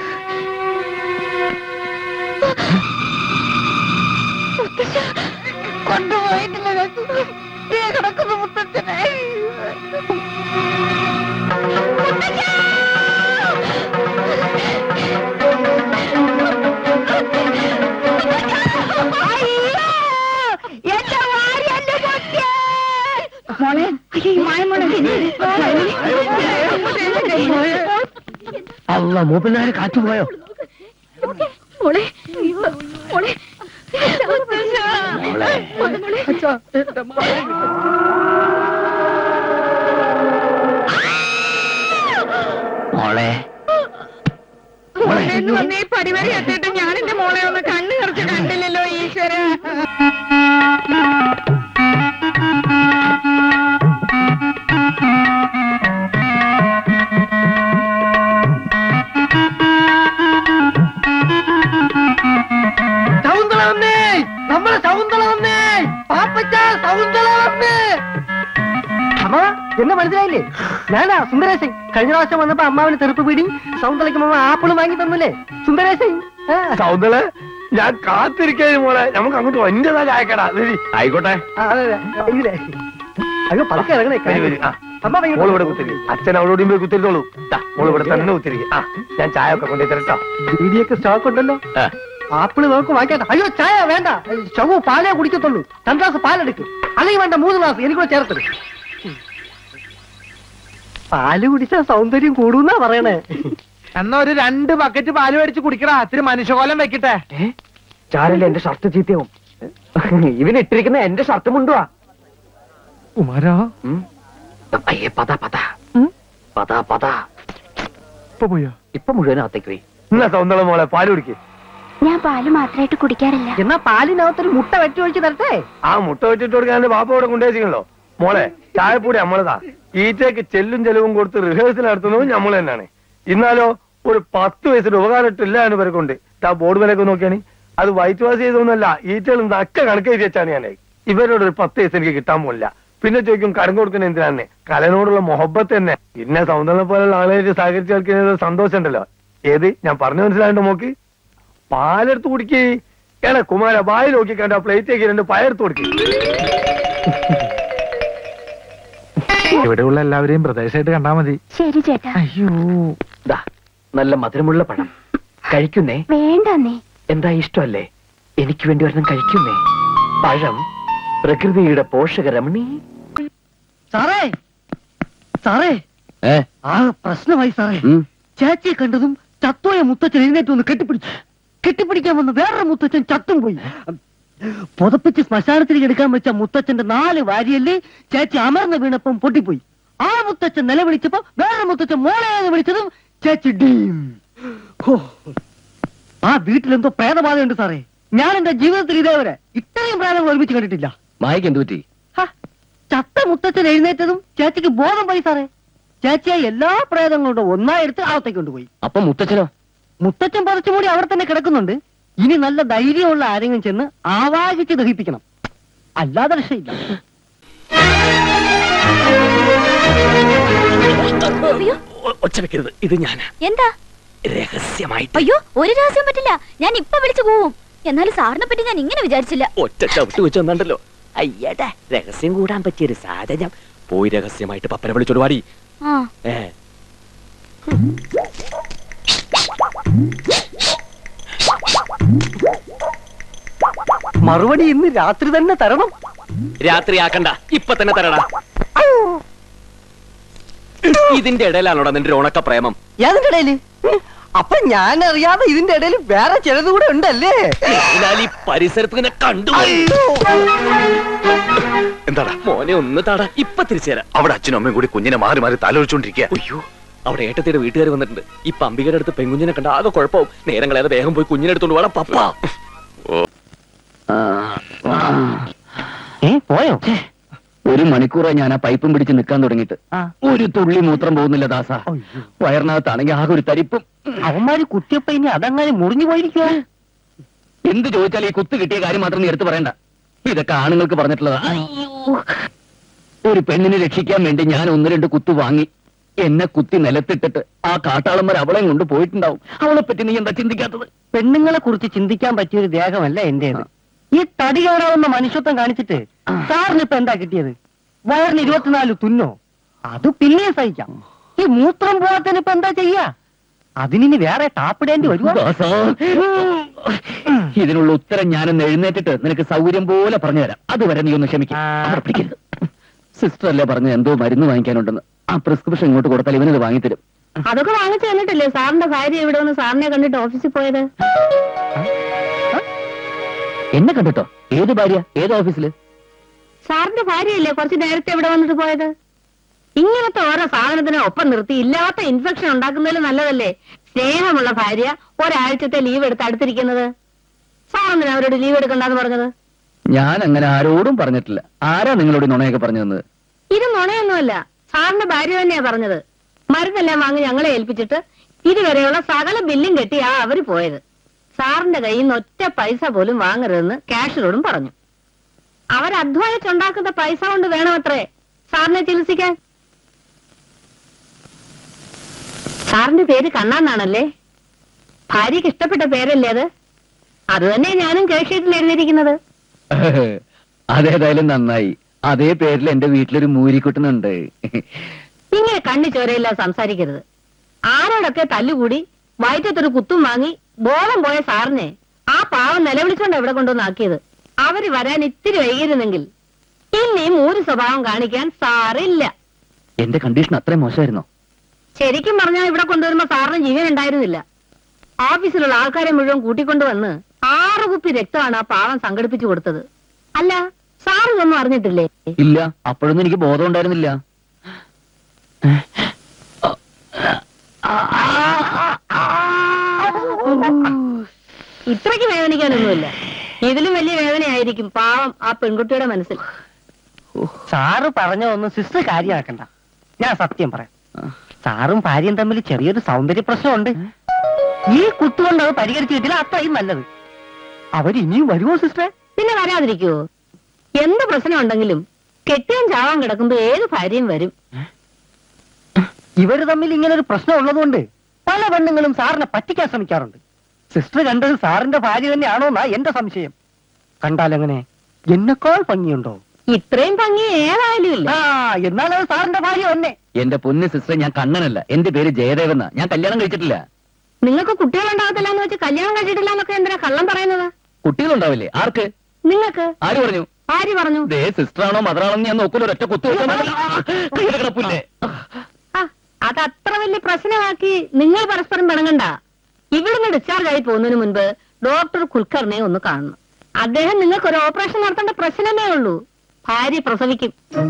കൊണ്ടുപോയിട്ടില്ല കിടക്കുന്നു മുത്തച്ഛനെ മോളെ അല്ല മൂപ്പിനാര് കാറ്റുപോയോ മോളെ മോളെ മോളെ എന്ന് വന്ന് ഈ പരിപാടി എത്തിയിട്ട് ഞാൻ എന്റെ മോളെ ഒന്ന് കണ്ണു കുറച്ച് കണ്ടില്ലല്ലോ ഈശ്വര ശകുന്തള വന്നേ നമ്മളെ ശകുന്തള വന്നേ പാപ്പച്ച ശകുന്തള വന്നേ അമ്മ എന്നെ മനസ്സിലായില്ലേ ഞാനാ സുന്ദരേശൻ കഴിഞ്ഞ പ്രാവശ്യം വന്നപ്പോ അമ്മാവിന് തെറുപ്പ് പിടി സൗന്ദലയ്ക്ക് അമ്മ ആപ്പിള് വാങ്ങി തന്നില്ലേ സുന്ദരേശൻ സൗന്ദര്യ ഞാൻ കാത്തിരിക്കാൻ മോളെ നമുക്ക് അങ്ങോട്ട് വന്റതാ ചായക്കടാ വരി. ആയിക്കോട്ടെ ഇതിലേ അയ്യോ പതുക്കെ ഇറങ്ങണേ വരി, വരി. ആ. അമ്മ വൈകിട്ട് മോള് ഇവിടെ കുത്തിരി അച്ഛൻ അവളോട് പോയി കുത്തിരുന്നോളൂ ദാ, മോള് ഇവിടെ തന്നെ കുത്തിരിക്കും ആ ഞാൻ ചായ ഒക്കെ കൊണ്ടു തരട്ടോ ബീഡിയൊക്കെ സ്റ്റോക്ക് ഉണ്ടല്ലോ ആപ്പിള് നോക്ക് വാങ്ങിക്കട്ടെ അയ്യോ ചായ വേണ്ട ചവു പാലേ കുടിക്കത്തുള്ളൂ രണ്ട് ഗ്ലാസ് പാലെടുക്കും അല്ലെങ്കിൽ വേണ്ട മൂന്ന് ഗ്ലാസ് എനിക്കൂടെ ചേർത്തത് പാല് കുടിച്ചാൽ സൗന്ദര്യം കൂടുന്നാ പറയണേ എന്നാ ഒരു രണ്ട് ബക്കറ്റ് പാല് മേടിച്ച് കുടിക്കടാ ഇത്തിരി മനുഷ്യകോലം വെക്കട്ടെ ചാരല്ലേ എന്റെ ഷർട്ട് ചീത്തയാവും ഇവൻ ഇട്ടിരിക്കുന്ന എന്റെ ഷർട്ട് മുണ്ടുവാ കുമാരാ അയ്യേ പത പത പത പത ഇപ്പൊ പോയോ ഇപ്പൊ മുഴുവൻ അകത്തേക്ക് പോയി എന്നാ സൗന്ദര്യ മോളെ പാല് കുടിക്ക് ഞാൻ പാല് മാത്രമായിട്ട് കുടിക്കാറില്ല എന്നാ പാലിനകത്തൊരു മുട്ട വെട്ടി ഒഴിച്ച് തരട്ടെ ആ മുട്ട വെച്ചിട്ട് കൊടുക്കാൻ ബാപ്പ ഇവിടെ കൊണ്ടുവച്ചിട്ടുണ്ടല്ലോ മോളെ ചായപ്പൊടി നമ്മളതാ ഈറ്റയ്ക്ക് ചെല്ലും ചെലവും കൊടുത്ത് റിഹേഴ്സൽ നടത്തുന്നതും നമ്മൾ തന്നെയാണ് ഇന്നാലോ ഒരു പത്ത് വയസ്സിന് ഉപകാരമിട്ടില്ല എന്ന് പേർക്കുണ്ട് ആ ബോർഡ് വിലയൊക്കെ നോക്കിയാണ് അത് വൈറ്റ് വാഷ് ചെയ്തൊന്നുമല്ല ഈറ്റകളും നക്ക കണക്ക് എഴുതി വെച്ചാണ് ഞാൻ ഇവരോട് ഒരു പത്ത് വയസ്സ് എനിക്ക് കിട്ടാൻ പോലില്ല പിന്നെ ചോദിക്കും കടം കൊടുക്കുന്ന എന്തിനാണ് കലനോടുള്ള മൊഹബത്ത് തന്നെ പിന്നെ സൗന്ദര്യം പോലുള്ള ആളുകളായിട്ട് സഹകരിച്ച് കളിക്കുന്ന സന്തോഷം ഉണ്ടല്ലോ ഏത് ഞാൻ പറഞ്ഞു മനസ്സിലായിട്ട് നോക്ക് പാലെടുത്ത് കുടിക്ക് ഏടാ കുമാര വായി നോക്കി കണ്ട പ്ലേറ്റേക്ക് രണ്ട് പയർത്ത് കൊടുക്ക് ഇവിടെയുള്ള എല്ലാവരെയും പ്രദേശമായിട്ട് കണ്ടാ മതി ശരി ചേട്ടാ അയ്യോ ദാ നല്ല മധുരമുള്ള പഴം കഴിക്കുന്നേ വേണ്ടന്നേ എന്താ ഇഷ്ടമല്ലേ എനിക്ക് വേണ്ടി ഒരെണ്ണം കഴിക്കുന്നേ പഴം പ്രകൃതിയുടെ പോഷകരമണി സാറേ സാറേ ആ പ്രശ്നമായി സാറേ ചേച്ചിയെ കണ്ടതും ചത്തോയ മുത്തച്ഛൻ എഴുന്നേറ്റ് ഒന്ന് കെട്ടിപ്പിടിച്ചു കെട്ടിപ്പിടിക്കാൻ വന്ന വേറൊരു മുത്തച്ഛൻ ചത്തും പോയി പുതപ്പിച്ച് ശ്മശാനത്തിലേക്ക് എടുക്കാൻ വെച്ച മുത്തച്ഛന്റെ നാല് വാരിയല്ലേ ചേച്ചി അമർന്ന് വീണപ്പം പൊട്ടിപ്പോയി ആ മുത്തച്ഛൻ നിലവിളിച്ചപ്പോ വേറെ മുത്തച്ഛൻ മോളെ വിളിച്ചതും ചേച്ചി ഡീം ഹോ. ആ വീട്ടിലെന്തോ പ്രേതബാധയുണ്ട് സാറേ ഞാൻ എന്റെ ജീവിതത്തിൽ ഇതേവരെ ഇത്രയും പ്രേതങ്ങൾ ഒരുമിച്ച് കണ്ടിട്ടില്ല മായക്ക് എന്ത് പറ്റി ഹ, ചത്ത മുത്തച്ഛൻ എഴുന്നേറ്റതും ചേച്ചിക്ക് ബോധം പോയി സാറേ ചേച്ചിയെ എല്ലാ പ്രേതങ്ങളുടെ ഒന്നായെടുത്ത് അകത്തേക്ക് കൊണ്ടുപോയി അപ്പൊ മുത്തച്ഛനോ മുത്തച്ഛൻ പറിച്ചുമൂടി അവിടെ തന്നെ കിടക്കുന്നുണ്ട് ഇനി നല്ല ധൈര്യമുള്ള ആരെങ്കിലും ചെന്ന് ആവാഹിച്ച് ദഹിപ്പിക്കണം അല്ലാതെ രക്ഷയില്ല അയ്യോ ഒച്ച വെക്കരുത് ഇത് ഞാനാ എന്താ രഹസ്യമായിട്ട് അയ്യോ ഒരു രഹസ്യം പറ്റില്ല ഞാൻ ഇപ്പൊ വിളിച്ചു പോവും എന്നാലും സാറിനെ പറ്റി ഞാൻ ഇങ്ങനെ വിചാരിച്ചില്ല ഒറ്റ ചവിട്ട് വെച്ച് വന്നിട്ടല്ലോ അയ്യടാ രഹസ്യം കൂടാൻ പറ്റിയൊരു സാഹചര്യം പോയി രഹസ്യമായിട്ട് പപ്പനെ വിളിച്ചോട് പാടി ആ ഏ മറുപടി ഇന്ന് രാത്രി തന്നെ തരണം രാത്രി ആക്കണ്ട ഇപ്പൊ തന്നെ തരടാ ഇതിന്റെ ഇടയിലാണോടാ നിന്റെ ഒരു ഉണക്ക പ്രേമം ഏതിന്റെ ഇടയില് അപ്പൊ ഞാൻ അറിയാതെ ഇതിന്റെ ഇടയിൽ വേറെ ചിലത് കൂടെ ഉണ്ടല്ലേ അതിനാൽ ഈ പരിസരത്ത് നിന്നെ കണ്ടു എന്താടാ മോനെ ഒന്ന് താടാ ഇപ്പൊ തിരിച്ചു തരാം അവിടെ അച്ഛനും അമ്മയും കൂടി കുഞ്ഞിനെ മാറി മാറി തലൊഴിച്ചോണ്ടിരിക്കുക അയ്യോ അവിടെ ഏട്ടത്തിയുടെ വീട്ടുകാർ വന്നിട്ടുണ്ട് ഈ പമ്പികയുടെ അടുത്ത് പെങ്കുഞ്ഞിനെ കണ്ട ആകെ കുഴപ്പവും നേരം കളയാതെ വേഗം പോയി കുഞ്ഞിനെ എടുത്തോണ്ട് വേണം പപ്പ ഏ പോയോ ഒരു മണിക്കൂറായി ഞാൻ ആ പൈപ്പും പിടിച്ച് നിൽക്കാൻ തുടങ്ങിയിട്ട് ഒരു തുള്ളി മൂത്രം പോകുന്നില്ല ദാസ വയറിനകത്താണെങ്കിൽ ആകെ ഒരു തരിപ്പും അവന്മാര് കുത്തിയപ്പോ ഇനി അതങ്ങനെ മുറിഞ്ഞു പോയിരിക്കുവോ എന്ത് ചോദിച്ചാൽ ഈ കുത്ത് കിട്ടിയ കാര്യം മാത്രം നീ എടുത്തു പറയണ്ട ഇതൊക്കെ ആണുങ്ങൾക്ക് പറഞ്ഞിട്ടുള്ളതാ ഒരു പെണ്ണിനെ രക്ഷിക്കാൻ വേണ്ടി ഞാൻ ഒന്ന് രണ്ട് കുത്തു വാങ്ങി എന്നെ കുത്തി നിലത്തിട്ടിട്ട് ആ കാട്ടാളന്മാർ അവളെയും കൊണ്ട് പോയിട്ടുണ്ടാവും അവളെ പറ്റി നീ എന്താ ചിന്തിക്കാത്തത് പെണ്ണുങ്ങളെ കുറിച്ച് ചിന്തിക്കാൻ പറ്റിയൊരു ദേഹമല്ല എന്റേത് ഈ തടി കയറാവുന്ന മനുഷ്യത്വം കാണിച്ചിട്ട് സാറിന് ഇപ്പൊ എന്താ കിട്ടിയത് വയറിന് ഇരുപത്തിനാല് തുന്നോ അത് പിന്നെ സഹിക്കാം ഈ മൂത്രം പോകാത്തതിന് ഇപ്പൊ എന്താ ചെയ്യാ അതിനി വേറെ ടാപ്പിടേണ്ടി വരുമോ ദാസാ, ഇതിനുള്ള ഉത്തരം ഞാനൊന്ന് എഴുന്നേറ്റിട്ട് നിനക്ക് സൗകര്യം പോലെ പറഞ്ഞു തരാം അതുവരെ നീ ഒന്ന് ക്ഷമിക്കും പിടിക്കരുത് സിസ്റ്റർ അല്ലേ പറഞ്ഞ എന്തോ മരുന്ന് വാങ്ങിക്കാനുണ്ടെന്ന് ആ പ്രിസ്ക്രിപ്ഷൻ ഇങ്ങോട്ട് കൊടുത്താൽ ഇവനത് വാങ്ങിത്തരും അതൊക്കെ വാങ്ങിച്ചു തന്നിട്ടില്ലേ സാറിന്റെ ഭാര്യ ഇവിടെ വന്ന് സാറിനെ കണ്ടിട്ട് ഓഫീസിൽ പോയത് എന്നെ കണ്ടിട്ടോ ഏത് ഭാര്യ ഏത് ഓഫീസില് സാറിന്റെ ഭാര്യയല്ലേ കുറച്ച് നേരത്തെ ഇവിടെ വന്നിട്ട് പോയത് ഇങ്ങനത്തെ ഓരോ സാധനത്തിനെ ഒപ്പം നിർത്തി ഇല്ലാത്ത ഇൻഫെക്ഷൻ ഉണ്ടാക്കുന്നതിൽ നല്ലതല്ലേ സ്നേഹമുള്ള ഭാര്യ ഒരാഴ്ചത്തെ ലീവ് എടുത്ത് അടുത്തിരിക്കുന്നത് സാറെന്തിനാ അവരോട് ലീവ് എടുക്കണ്ടെന്ന് പറഞ്ഞത് ഞാൻ അങ്ങനെ ആരോടും പറഞ്ഞിട്ടില്ല ആരാ നിങ്ങളോട് നുണയൊക്കെ പറഞ്ഞു തന്നത് ഇത് നുണയൊന്നുമല്ല സാറിന്റെ ഭാര്യ തന്നെയാ പറഞ്ഞത് മരുന്നെല്ലാം വാങ്ങി ഞങ്ങളെ ഏൽപ്പിച്ചിട്ട് ഇതുവരെയുള്ള സകല ബില്ലും കെട്ടിയാ അവര് പോയത് സാറിന്റെ കയ്യിൽ നിന്ന് ഒറ്റ പൈസ പോലും വാങ്ങരുതെന്ന് കാഷിനോടും പറഞ്ഞു അവരധ്വാനിച്ചുണ്ടാക്കുന്ന പൈസ കൊണ്ട് വേണമത്രേ സാറിനെ ചികിത്സിക്കാൻ സാറിന്റെ പേര് കണ്ണാന്നാണല്ലേ ഭാര്യക്ക് ഇഷ്ടപ്പെട്ട പേരല്ലേ അത് അത് തന്നെ ഞാനും കേഷീട്ടിൽ എഴുതിയിരിക്കുന്നത് അതേതായാലും നന്നായി അതേ പേരിൽ എന്റെ വീട്ടിലൊരു മൂരിക്കുട്ടനുണ്ട് ഇങ്ങനെ കണ്ണി ചോരയില്ല സംസാരിക്കരുത് ആരോടൊക്കെ തല്ലുകൂടി വയറ്റത്തൊരു കുത്തും വാങ്ങി ബോധം പോയ സാറിനെ ആ പാവം നിലവിളിച്ചോണ്ട് ഇവിടെ കൊണ്ടുവന്നാക്കിയത് അവര് വരാൻ ഇത്തിരി വൈകിരുന്നെങ്കിൽ ഇനിയും ഒരു സ്വഭാവം കാണിക്കാൻ സാറില്ല എന്റെ കണ്ടീഷൻ അത്രയും മോശമായിരുന്നോ ശരിക്കും പറഞ്ഞാൽ ഇവിടെ കൊണ്ടുവരുമ്പോ സാറിന് ജീവൻ ഉണ്ടായിരുന്നില്ല ഓഫീസിലുള്ള ആൾക്കാരെ മുഴുവൻ കൂട്ടിക്കൊണ്ടുവന്ന് ആറ് കുപ്പി രക്തമാണ് ആ പാവം സംഘടിപ്പിച്ചു കൊടുത്തത് അല്ല സാർ ഇതൊന്നും അറിഞ്ഞിട്ടില്ലേ ഇല്ല അപ്പോഴൊന്നും എനിക്ക് ബോധം ഉണ്ടായിരുന്നില്ല ഇത്രയ്ക്ക് വേദനിക്കാനൊന്നുമില്ല ഇതിലും വലിയ വേദനയായിരിക്കും പാവം ആ പെൺകുട്ടിയുടെ മനസ്സിൽ സാറ് പറഞ്ഞ ഒന്നും സിസ്റ്റർ കാര്യമാക്കണ്ട ഞാൻ സത്യം പറയാം സാറും ഭാര്യയും തമ്മിൽ ചെറിയൊരു സൗന്ദര്യ പ്രശ്നമുണ്ട് ഈ കുത്തുകൊണ്ട് അത് പരിഹരിച്ചു കിട്ടില്ല അത്രയും നല്ലത് അവരിനിയും വരുമോ സിസ്റ്ററെ പിന്നെ വരാതിരിക്കുവോ എന്ത് പ്രശ്നം ഉണ്ടെങ്കിലും കെട്ടിയാൻ ചാവാൻ കിടക്കുമ്പോ ഏത് ഭാര്യയും വരും ഇവര് തമ്മിൽ ഇങ്ങനെ ഒരു പ്രശ്നം ഉള്ളതുകൊണ്ട് പല പെണ്ണുങ്ങളും സാറിനെ പറ്റിക്കാൻ ശ്രമിക്കാറുണ്ട് സിസ്റ്റർ കണ്ടത് സാറിന്റെ ഭാര്യ തന്നെയാണോ എന്നാ എന്റെ സംശയം കണ്ടാലെങ്ങനെ എന്നെക്കാൾ ഭംഗിയുണ്ടോ ഇത്രയും ഭംഗി ഏതായാലും ഇല്ല ആ എന്നാൽ അത് സാറിന്റെ ഭാര്യ തന്നെ എന്റെ പൊന്ന് സിസ്റ്റർ ഞാൻ കണ്ണനല്ല എന്റെ പേര് ജയദേവെന്ന ഞാൻ കല്യാണം കഴിച്ചിട്ടില്ല നിങ്ങൾക്ക് കുട്ടികളുണ്ടാകത്തില്ല എന്ന് വെച്ച് കല്യാണം കഴിച്ചിട്ടില്ല എന്നൊക്കെ എന്തിനാ കള്ളം പറയുന്നത് കുട്ടികളുണ്ടാവില്ലേ ആർക്ക് നിങ്ങൾക്ക് ആര് പറഞ്ഞു ആര് പറഞ്ഞു ദേ സിസ്റ്റർ ആണോ മദറാണോ ഞാൻ നോക്കൂല ഒരൊറ്റ കുത്തു കയ്യിലെ കിടപ്പില്ലേ ആ അത് അത്ര വലിയ പ്രശ്നമാക്കി നിങ്ങൾ പരസ്പരം പിണങ്ങണ്ട ഇവിടുന്ന് ഡിസ്ചാർജ് ആയി പോകുന്നതിന് മുൻപ് ഡോക്ടർ കുൽക്കറിനെ ഒന്ന് കാണണം അദ്ദേഹം നിങ്ങൾക്ക് ഒരു ഓപ്പറേഷൻ നടത്തേണ്ട പ്രശ്നമേ ഉള്ളൂ ഭാര്യ പ്രസവിക്കും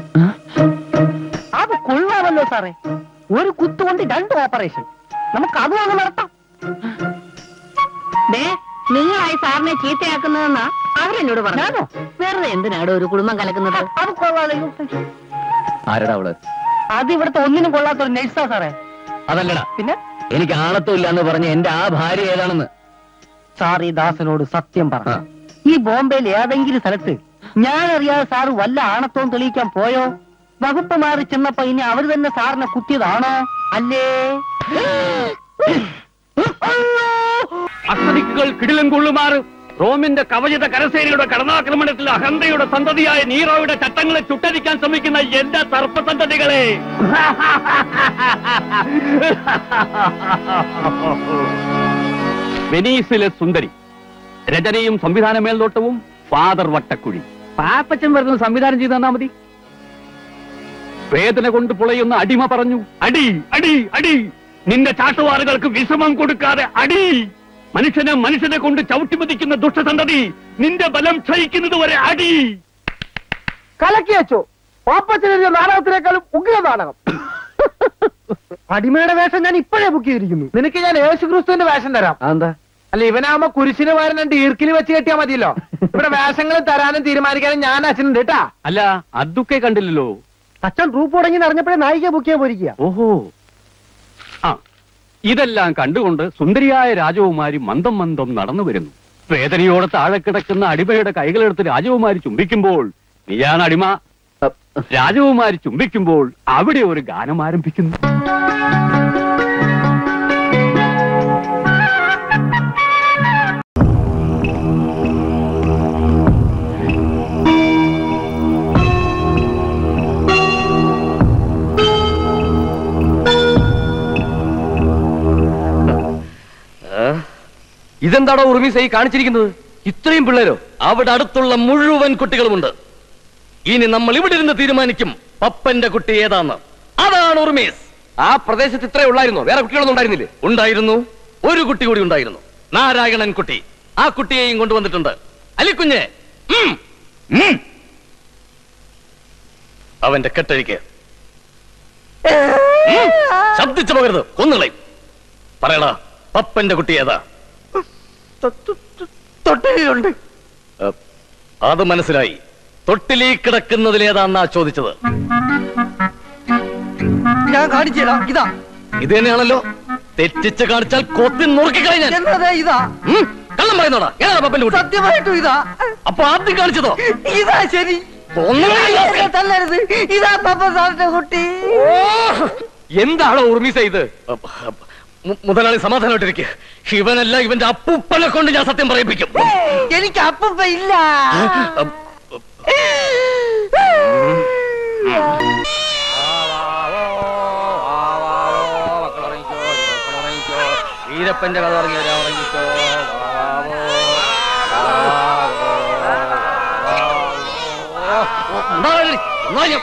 അത് കൊള്ളാമല്ലോ സാറേ ഒരു കുത്തുകൊണ്ട് രണ്ട് ഓപ്പറേഷൻ നമുക്ക് അതും അങ്ങ് നടത്താം ദേ നിങ്ങളായി സാറിനെ ചീത്തയാക്കുന്നതെന്നാ അവരെന്നോട് പറഞ്ഞു വെറുതെ എന്തിനാടോ ഒരു കുടുംബം കലക്കുന്നത് അത് കൊള്ളാതെ ആരടാ അവള് അത് ഇവിടുത്തെ ഒന്നിനും കൊള്ളാത്ത ഒരു നഴ്സാ സാറേ അതല്ലടാ പിന്നെ എനിക്ക് ആണത്വമില്ല എന്ന് പറഞ്ഞ എന്റെ ആ ഭാര്യ ഏതാണെന്ന് സാർ ഈ ദാസനോട് സത്യം പറ ഈ ബോംബെയിൽ ഏതെങ്കിലും സ്ഥലത്ത് ഞാൻ അറിയാതെ സാറ് വല്ല ആണത്വം തെളിയിക്കാൻ പോയോ വകുപ്പ് മാറി ചെന്നപ്പോ ഇനി അവർ തന്നെ സാറിനെ കുത്തിയതാണോ അല്ലേ അസദിക്കുകൾ കിടിലം കൊള്ളുമാറ് റോമിന്റെ കവചിത കരസേനയുടെ കടന്നാക്രമണത്തിൽ അഹന്തയുടെ സന്തതിയായ നീറോയുടെ ചട്ടങ്ങളെ ചുട്ടരിക്കാൻ ശ്രമിക്കുന്ന എന്റെ സർപ്പസന്തതികളെ വെനീസിലെ സുന്ദരി രചനയും സംവിധാന മേൽനോട്ടവും ഫാദർ വട്ടക്കുഴി പാപ്പച്ചൻ വരുന്നത് സംവിധാനം ചെയ്ത് തന്നാ മതി വേദന കൊണ്ട് പുളയുന്ന അടിമ പറഞ്ഞു അടി അടി അടി നിന്റെ ചാട്ടുവാറുകൾക്ക് വിശ്രമം കൊടുക്കാതെ അടി മനുഷ്യനെ മനുഷ്യനെ കൊണ്ട് ചവിട്ടിമതിക്കുന്ന ദുഷ്ടസന്തതി നിന്റെ ബലം ക്ഷയിക്കുന്നത് വരെ അടി കലക്കി വെച്ചോ പാപ്പച്ചനെഴുതിയ നാടകത്തിനേക്കാളും ഉഗ്ര നാടകം അടിമയുടെ വേഷം ഞാൻ ഇപ്പോഴേ ബുക്ക് ചെയ്തിരിക്കുന്നു നിനക്ക് ഞാൻ യേശു ക്രിസ്തുവിന്റെ വേഷം തരാം എന്താ അല്ല ഇവനാവുമ്പോ കുരിശിന് പകരം രണ്ട് ഈർക്കിൽ വെച്ച് കെട്ടിയാ മതിയല്ലോ ഇവിടെ വേഷങ്ങൾ തരാനും തീരുമാനിക്കാനും ഞാൻ അച്ഛനുണ്ട് കേട്ടാ അല്ല അതൊക്കെ കണ്ടില്ലല്ലോ അച്ഛൻ ട്രൂപ്പ് തുടങ്ങി അറിഞ്ഞപ്പോഴേ നായിക ബുക്ക് ചെയ്യാൻ പോയിരിക്കുക ഓഹോ ആ ഇതെല്ലാം കണ്ടുകൊണ്ട് സുന്ദരിയായ രാജകുമാരി മന്ദം മന്ദം നടന്നു വരുന്നു വേദനയോടെ താഴെ കിടക്കുന്ന അടിമയുടെ കൈകളെടുത്ത് രാജകുമാരി ചുംബിക്കുമ്പോൾ നീയാണ് അടിമ രാജകുമാരി ചുംബിക്കുമ്പോൾ അവിടെ ഒരു ഗാനം ആരംഭിക്കുന്നു ഇതെന്താണോ ഉറുമീസ ഈ കാണിച്ചിരിക്കുന്നത് ഇത്രയും പിള്ളേരോ അവിടെ അടുത്തുള്ള മുഴുവൻ കുട്ടികളുമുണ്ട് ഇനി നമ്മൾ ഇവിടെ ഇരുന്ന് തീരുമാനിക്കും പപ്പന്റെ കുട്ടി ഏതാന്ന് അതാണ് ഉറുമീസ് ആ പ്രദേശത്ത് ഇത്രേ ഉള്ളായിരുന്നോ വേറെ കുട്ടികളൊന്നും ഉണ്ടായിരുന്നില്ലേ ഉണ്ടായിരുന്നു ഒരു കുട്ടി കൂടി ഉണ്ടായിരുന്നു നാരായണൻ കുട്ടി ആ കുട്ടിയെയും കൊണ്ടുവന്നിട്ടുണ്ട് അലിക്കുഞ്ഞ് ഉം, ഉം. അവന്റെ കെട്ടഴിക്ക് ഉം, ശബ്ദിച്ചു പോകരുത് കൊന്നുകളയും പറയടാ പപ്പന്റെ കുട്ടി ഏതാ തൊട്ടിലുണ്ട് ഏ, അത് മനസ്സിലായി തൊട്ടിലീ കിടക്കുന്നതിലേതാന്നാ ചോദിച്ചത് ഞാൻ കാണിച്ചേടാ ഇതാ ഇത് തന്നെയാണല്ലോ തെറ്റിച്ച് കാണിച്ചാൽ കൊത്തി നുറുക്കിക്കളഞ്ഞാൽ എന്നതാ ഇതാ കള്ളം പറയുന്നോടാ ഏതാ പപ്പന്റെ കുട്ടി സത്യമായിട്ടും ഇതാ അപ്പൊ ആദ്യം കാണിച്ചതോ ഇതാ ശരി കൊന്നുകളയും. എന്നെ തല്ലരുത് ഇതാ പപ്പ സാറിന്റെ കുട്ടി എന്താണോ ഉർമിസ ഇത് മു- മുതലാളി സമാധാനമായിട്ടിരിക്കുക ഇവനല്ല ഇവന്റെ അപ്പൂപ്പനെ കൊണ്ട് ഞാൻ സത്യം പറയിപ്പിക്കും എനിക്ക് അപ്പൂപ്പ ഇല്ല വീരപ്പന്റെ കഥ ഇറങ്ങിയോ കളഞ്ഞു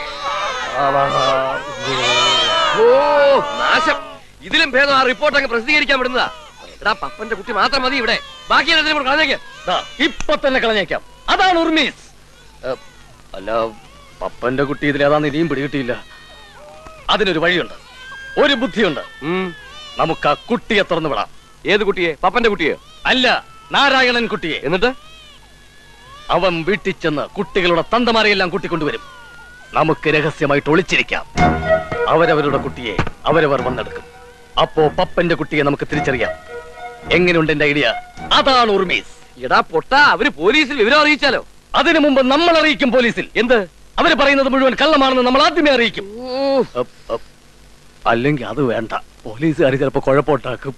ഓ നാശം ഇതിലും ഭേദം ആ റിപ്പോർട്ട് അങ്ങ് പ്രസിദ്ധീകരിക്കാൻ വിടുന്നതാ എടാ പപ്പന്റെ കുട്ടി മാത്രം മതി ഇവിടെ ബാക്കി എല്ലാത്തിനും കൂടെ കളഞ്ഞേക്ക് ദാ, ഇപ്പൊ തന്നെ കളഞ്ഞേക്കാം അതാണ് ഉർമീസ് ഏ, അല്ല പപ്പന്റെ കുട്ടി ഇതിലേതാന്ന് ഇനിയും പിടികിട്ടിയില്ല അതിനൊരു വഴിയുണ്ട് ഒരു ബുദ്ധിയുണ്ട് നമുക്ക് ആ കുട്ടിയെ തുറന്നു വിടാം ഏത് കുട്ടിയെ പപ്പന്റെ കുട്ടിയെ അല്ല നാരായണൻ കുട്ടിയെ എന്നിട്ട് അവൻ വീട്ടിൽ ചെന്ന് കുട്ടികളുടെ തന്തമാരെയെല്ലാം കൂട്ടിക്കൊണ്ടുവരും നമുക്ക് രഹസ്യമായിട്ട് ഒളിച്ചിരിക്കാം അവരവരുടെ കുട്ടിയെ അവരവർ വന്നെടുക്കും അപ്പോ പപ്പന്റെ കുട്ടിയെ നമുക്ക് തിരിച്ചറിയാം എങ്ങനെയുണ്ട് എന്റെ ഐഡിയ അതാണ് ഉർമീസ് എടാ പൊട്ട അവര് പോലീസിൽ വിവരം അറിയിച്ചാലോ അതിനു മുമ്പ് നമ്മൾ അറിയിക്കും പോലീസിൽ എന്ത് അവര് പറയുന്നത് മുഴുവൻ കള്ളമാണെന്ന് നമ്മൾ ആദ്യമേ അറിയിക്കും അപ്പ്, അപ്പ്. അല്ലെങ്കിൽ അത് വേണ്ട പോലീസുകാർ ചിലപ്പോ കുഴപ്പമുണ്ടാക്കും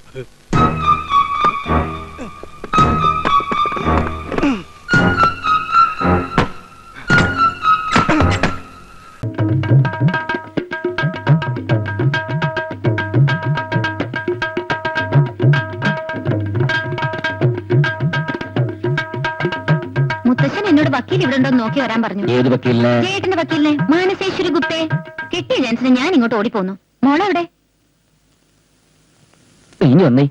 മുത്തശ്ശൻ എന്നോട് വക്കീൽ ഇവിടെ ഉണ്ടോ നോക്കി വരാൻ പറഞ്ഞു ഏത് വക്കീലിനെ ചേട്ടന്റെ വക്കീലിനെ മാനസേശ്വരി ഗുപ്തേ കിട്ടിയ ചാൻസിന് ഞാൻ ഇങ്ങോട്ട് ഓടിപ്പോന്നു മോളെ എവിടെ ഇനി വന്നേ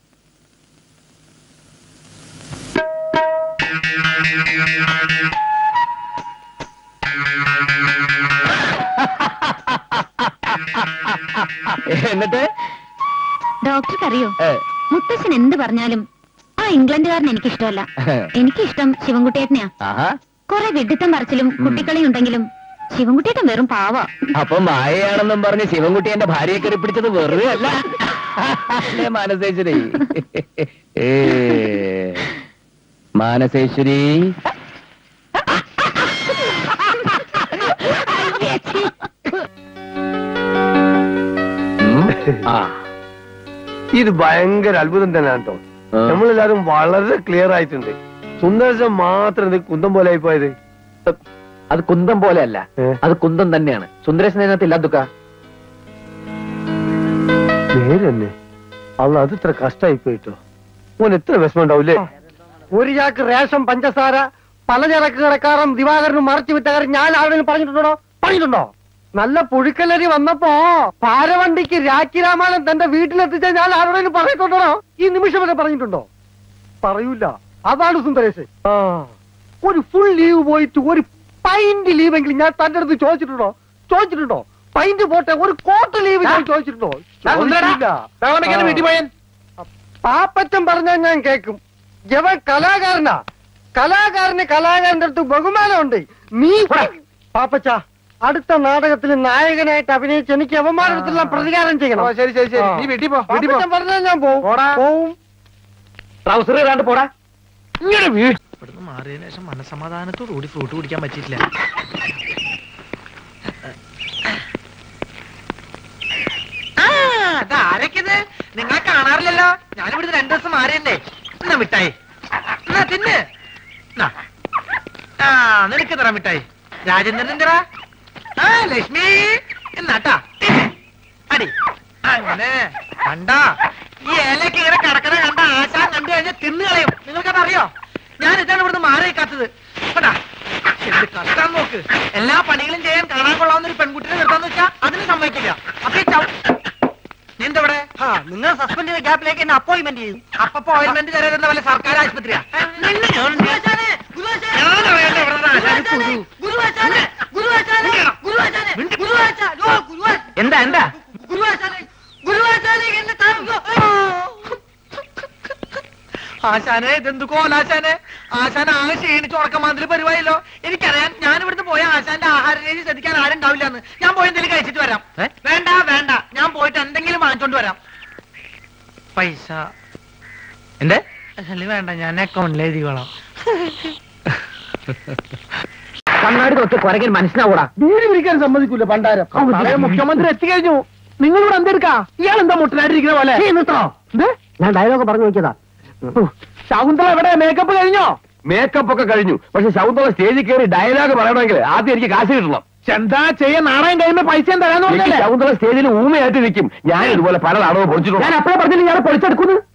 എന്നിട്ട് ഡോക്ടർക്ക് അറിയോ മുത്തശ്ശൻ എന്ത് പറഞ്ഞാലും ആ ഇംഗ്ലണ്ടുകാരൻ എനിക്കിഷ്ടമല്ല എനിക്കിഷ്ടം ശിവൻകുട്ടിയേട്ടനെയാ ആഹാ കുറെ വിഡിത്തം പറച്ചിലും കുട്ടിക്കളിയും ഉണ്ടെങ്കിലും ശിവൻകുട്ടിയേട്ടൻ വെറും പാവ അപ്പൊ മായയാണെന്നും പറഞ്ഞ് ശിവൻകുട്ടി എന്റെ ഭാര്യയെ കയറി പിടിച്ചത് വെറുതെ അല്ല അല്ലേ മാനസേശ്വരി ഏ മാനസേശ്വരി ആ ഇത് ഭയങ്കര അത്ഭുതം തന്നെയാണ് കേട്ടോ നമ്മളെല്ലാരും വളരെ ക്ലിയർ ആയിട്ടുണ്ട് സുന്ദരശം മാത്രം ഇത് കുന്തം പോലെ ആയി പോയത് അത് കുന്തം പോലെ അല്ല അത് കുന്തം തന്നെയാണ് സുന്ദരേശൻ അതിനകത്ത് ഇല്ല ദുഃഖ നേരെ തന്നെ അല്ല അത് ഇത്ര കഷ്ടായി പോയിട്ടോ ഓൻ എത്ര വിഷമം ഉണ്ടാവൂലേ ഒരു ചാക്ക് റേഷൻ പഞ്ചസാര പലചരക്ക് കടക്കാരൻ ദിവാകരനും മറച്ചു വിറ്റ കാര്യം ഞാൻ ആരോടും പറഞ്ഞിട്ടുണ്ടോ പറഞ്ഞിട്ടുണ്ടോ നല്ല പുഴുക്കലരി വന്നപ്പോ പാരവണ്ടിക്ക് രാഖി രാമായണൻ തന്റെ വീട്ടിലെത്തിച്ച ഞാൻ ആരോടെങ്കിലും പറഞ്ഞിട്ടുണ്ടോ ഈ നിമിഷം വരെ പറഞ്ഞിട്ടുണ്ടോ പറയൂല അതാണ് സുന്ദരേശ് ആ ഒരു ഫുൾ ലീവ് പോയിട്ട് ഒരു പൈന്റ് ലീവെങ്കിലും ഞാൻ തന്റെ അടുത്ത് ചോദിച്ചിട്ടുണ്ടോ ചോദിച്ചിട്ടുണ്ടോ പൈന്റ് പോട്ടെ ഒരു കോട്ട് ലീവ് ഞാൻ ചോദിച്ചിട്ടുണ്ടോ ഞാൻ കൊണ്ടുവരാം. നാളെ വെക്കാൻ വീട്ടിൽ പോയാൻ. പാപ്പറ്റം പറഞ്ഞാൽ ഞാൻ കേൾക്കും ജവൻ കലാകാരനാ കലാകാരന് കലാകാരന്റെ അടുത്ത് ബഹുമാനമുണ്ട് നീ പാപ്പച്ച അടുത്ത നാടകത്തിൽ നായകനായിട്ട് അഭിനയിച്ച് എനിക്ക് അവമാനത്തിലെല്ലാം പ്രതികാരം ചെയ്യണം ഓ, ശരി, ശരി, ശരി. നീ വീട്ടിൽ പോ, വീട്ടിൽ പോ. പാപ്പച്ചൻ പറഞ്ഞാൽ ഞാൻ പോവും പോവും ട്രൗസർ ഇടാണ്ട് പോടാ ഇങ്ങനെ വീ- ഇവിടുന്ന് മാറിയതിനു ശേഷം മനസമാധാനത്തോടു കൂടി ഫ്രൂട്ട് കുടിക്കാൻ പറ്റിയിട്ടില്ല ആ, ഇതാരൊക്കെയത് നിങ്ങളെ കാണാറില്ലല്ലോ ഞാനിവിടുന്ന് രണ്ടു ദിവസം മാറിയല്ലേ എന്നാ മിഠായി എന്നാ തിന്ന് എന്നാ. ആ നിനക്ക് തരാം മിഠായി രാജേന്ദ്രൻ എന്തിനാ ആ ലക്ഷ്മി എന്നാട്ടാ തിന്ന്. അടി അങ്ങനെ കണ്ടാ ഈ ഇലക്ക് ഇങ്ങനെ കിടക്കണ കണ്ട ആശാൻ കണ്ടു കഴിഞ്ഞാൽ തിന്നു കളയും നിങ്ങൾക്കത് അറിയോ ഞാൻ ഇതാണ് ഇവിടുന്ന് മാറി നിൽക്കാത്തത് കേട്ടാ എന്ത് കഷ്ടം നോക്ക് എല്ലാ പണികളും ചെയ്യാൻ കാണാൻ കൊള്ളാവുന്ന ഒരു പെൺകുട്ടിനെ നിർത്താന്ന് വെച്ചാ അതിന് സമ്മതിക്കില്ല അപ്പൊ ഈ ചവ- നീ എന്താ ഇവിടെ നിങ്ങൾ സസ്പെൻഡ് ചെയ്ത ഗ്യാപ്പിലേക്ക് എന്നെ അപ്പോയിന്റ്മെന്റ് ചെയ്യും അപ്പൊ അപ്പോയിന്റ്മെന്റ് തരുന്ന പോലെ സർക്കാർ ആശുപത്രിയാ നിന്നെ ഞാൻ- ഞാനറിയാലോ ഇവിടുത്തെ ആശാന് കുരു. എന്താ എന്താ ആശാനെ ഇതെന്ത് കോലാശാനെ ആശാൻ ആകെ ക്ഷീണിച്ച് ഉറക്കമാതിരി പരിപാടിയല്ലോ എനിക്കറിയാം ഞാൻ ഇവിടുന്ന് പോയ ആശാന്റെ ആഹാര രീതി ശ്രദ്ധിക്കാൻ ആരും ഉണ്ടാവില്ല എന്ന് ഞാൻ പോയി എന്തെങ്കിലും കഴിച്ചിട്ട് വരാം വേണ്ട വേണ്ട ഞാൻ പോയിട്ട് എന്തെങ്കിലും വാങ്ങിച്ചോണ്ട് വരാം പൈസ എന്റെ അല്ല വേണ്ട ഞാൻ അക്കൗണ്ടിൽ എഴുതിക്കോളാം കണ്ണാടി നോക്കി കുരകൻ മനസ്സിലാവൂടാ വീട് പിടിക്കാൻ സമ്മതിക്കൂല പണ്ടാരം പഴയ മുഖ്യമന്ത്രി എത്തിക്കഴിഞ്ഞു നിങ്ങളിവിടെ എന്തെടുക്കാ ഇയാൾ എന്താ മുട്ടനായിട്ടിരിക്കുന്ന പോലെ എന്ത്? ഞാൻ ഡയലോഗ് പറഞ്ഞു നോക്കിയതാ ശകുന്തള എവിടെ മേക്കപ്പ് കഴിഞ്ഞോ മേക്കപ്പ് ഒക്കെ കഴിഞ്ഞു പക്ഷെ ശൗന്തള സ്റ്റേജിൽ കയറി ഡയലോഗ് പറയണമെങ്കിൽ ആദ്യം എനിക്ക് കാശ് കിട്ടണം എന്താ ചെയ്യാൻ നാണയം കഴിയുമ്പോ പൈസ തരാന്ന് എനിക്ക് പറഞ്ഞല്ലേ ശൗന്തള സ്റ്റേജിൽ ഊമയായിട്ട് നിൽക്കും ഞാൻ ഇതുപോലെ പല നാടകവും പൊളിച്ചിട്ടുണ്ട് ഞാൻ അപ്പഴേ പറഞ്ഞില്ല ഇയാളെ പൊളിച്ചെടുക്കുന്നു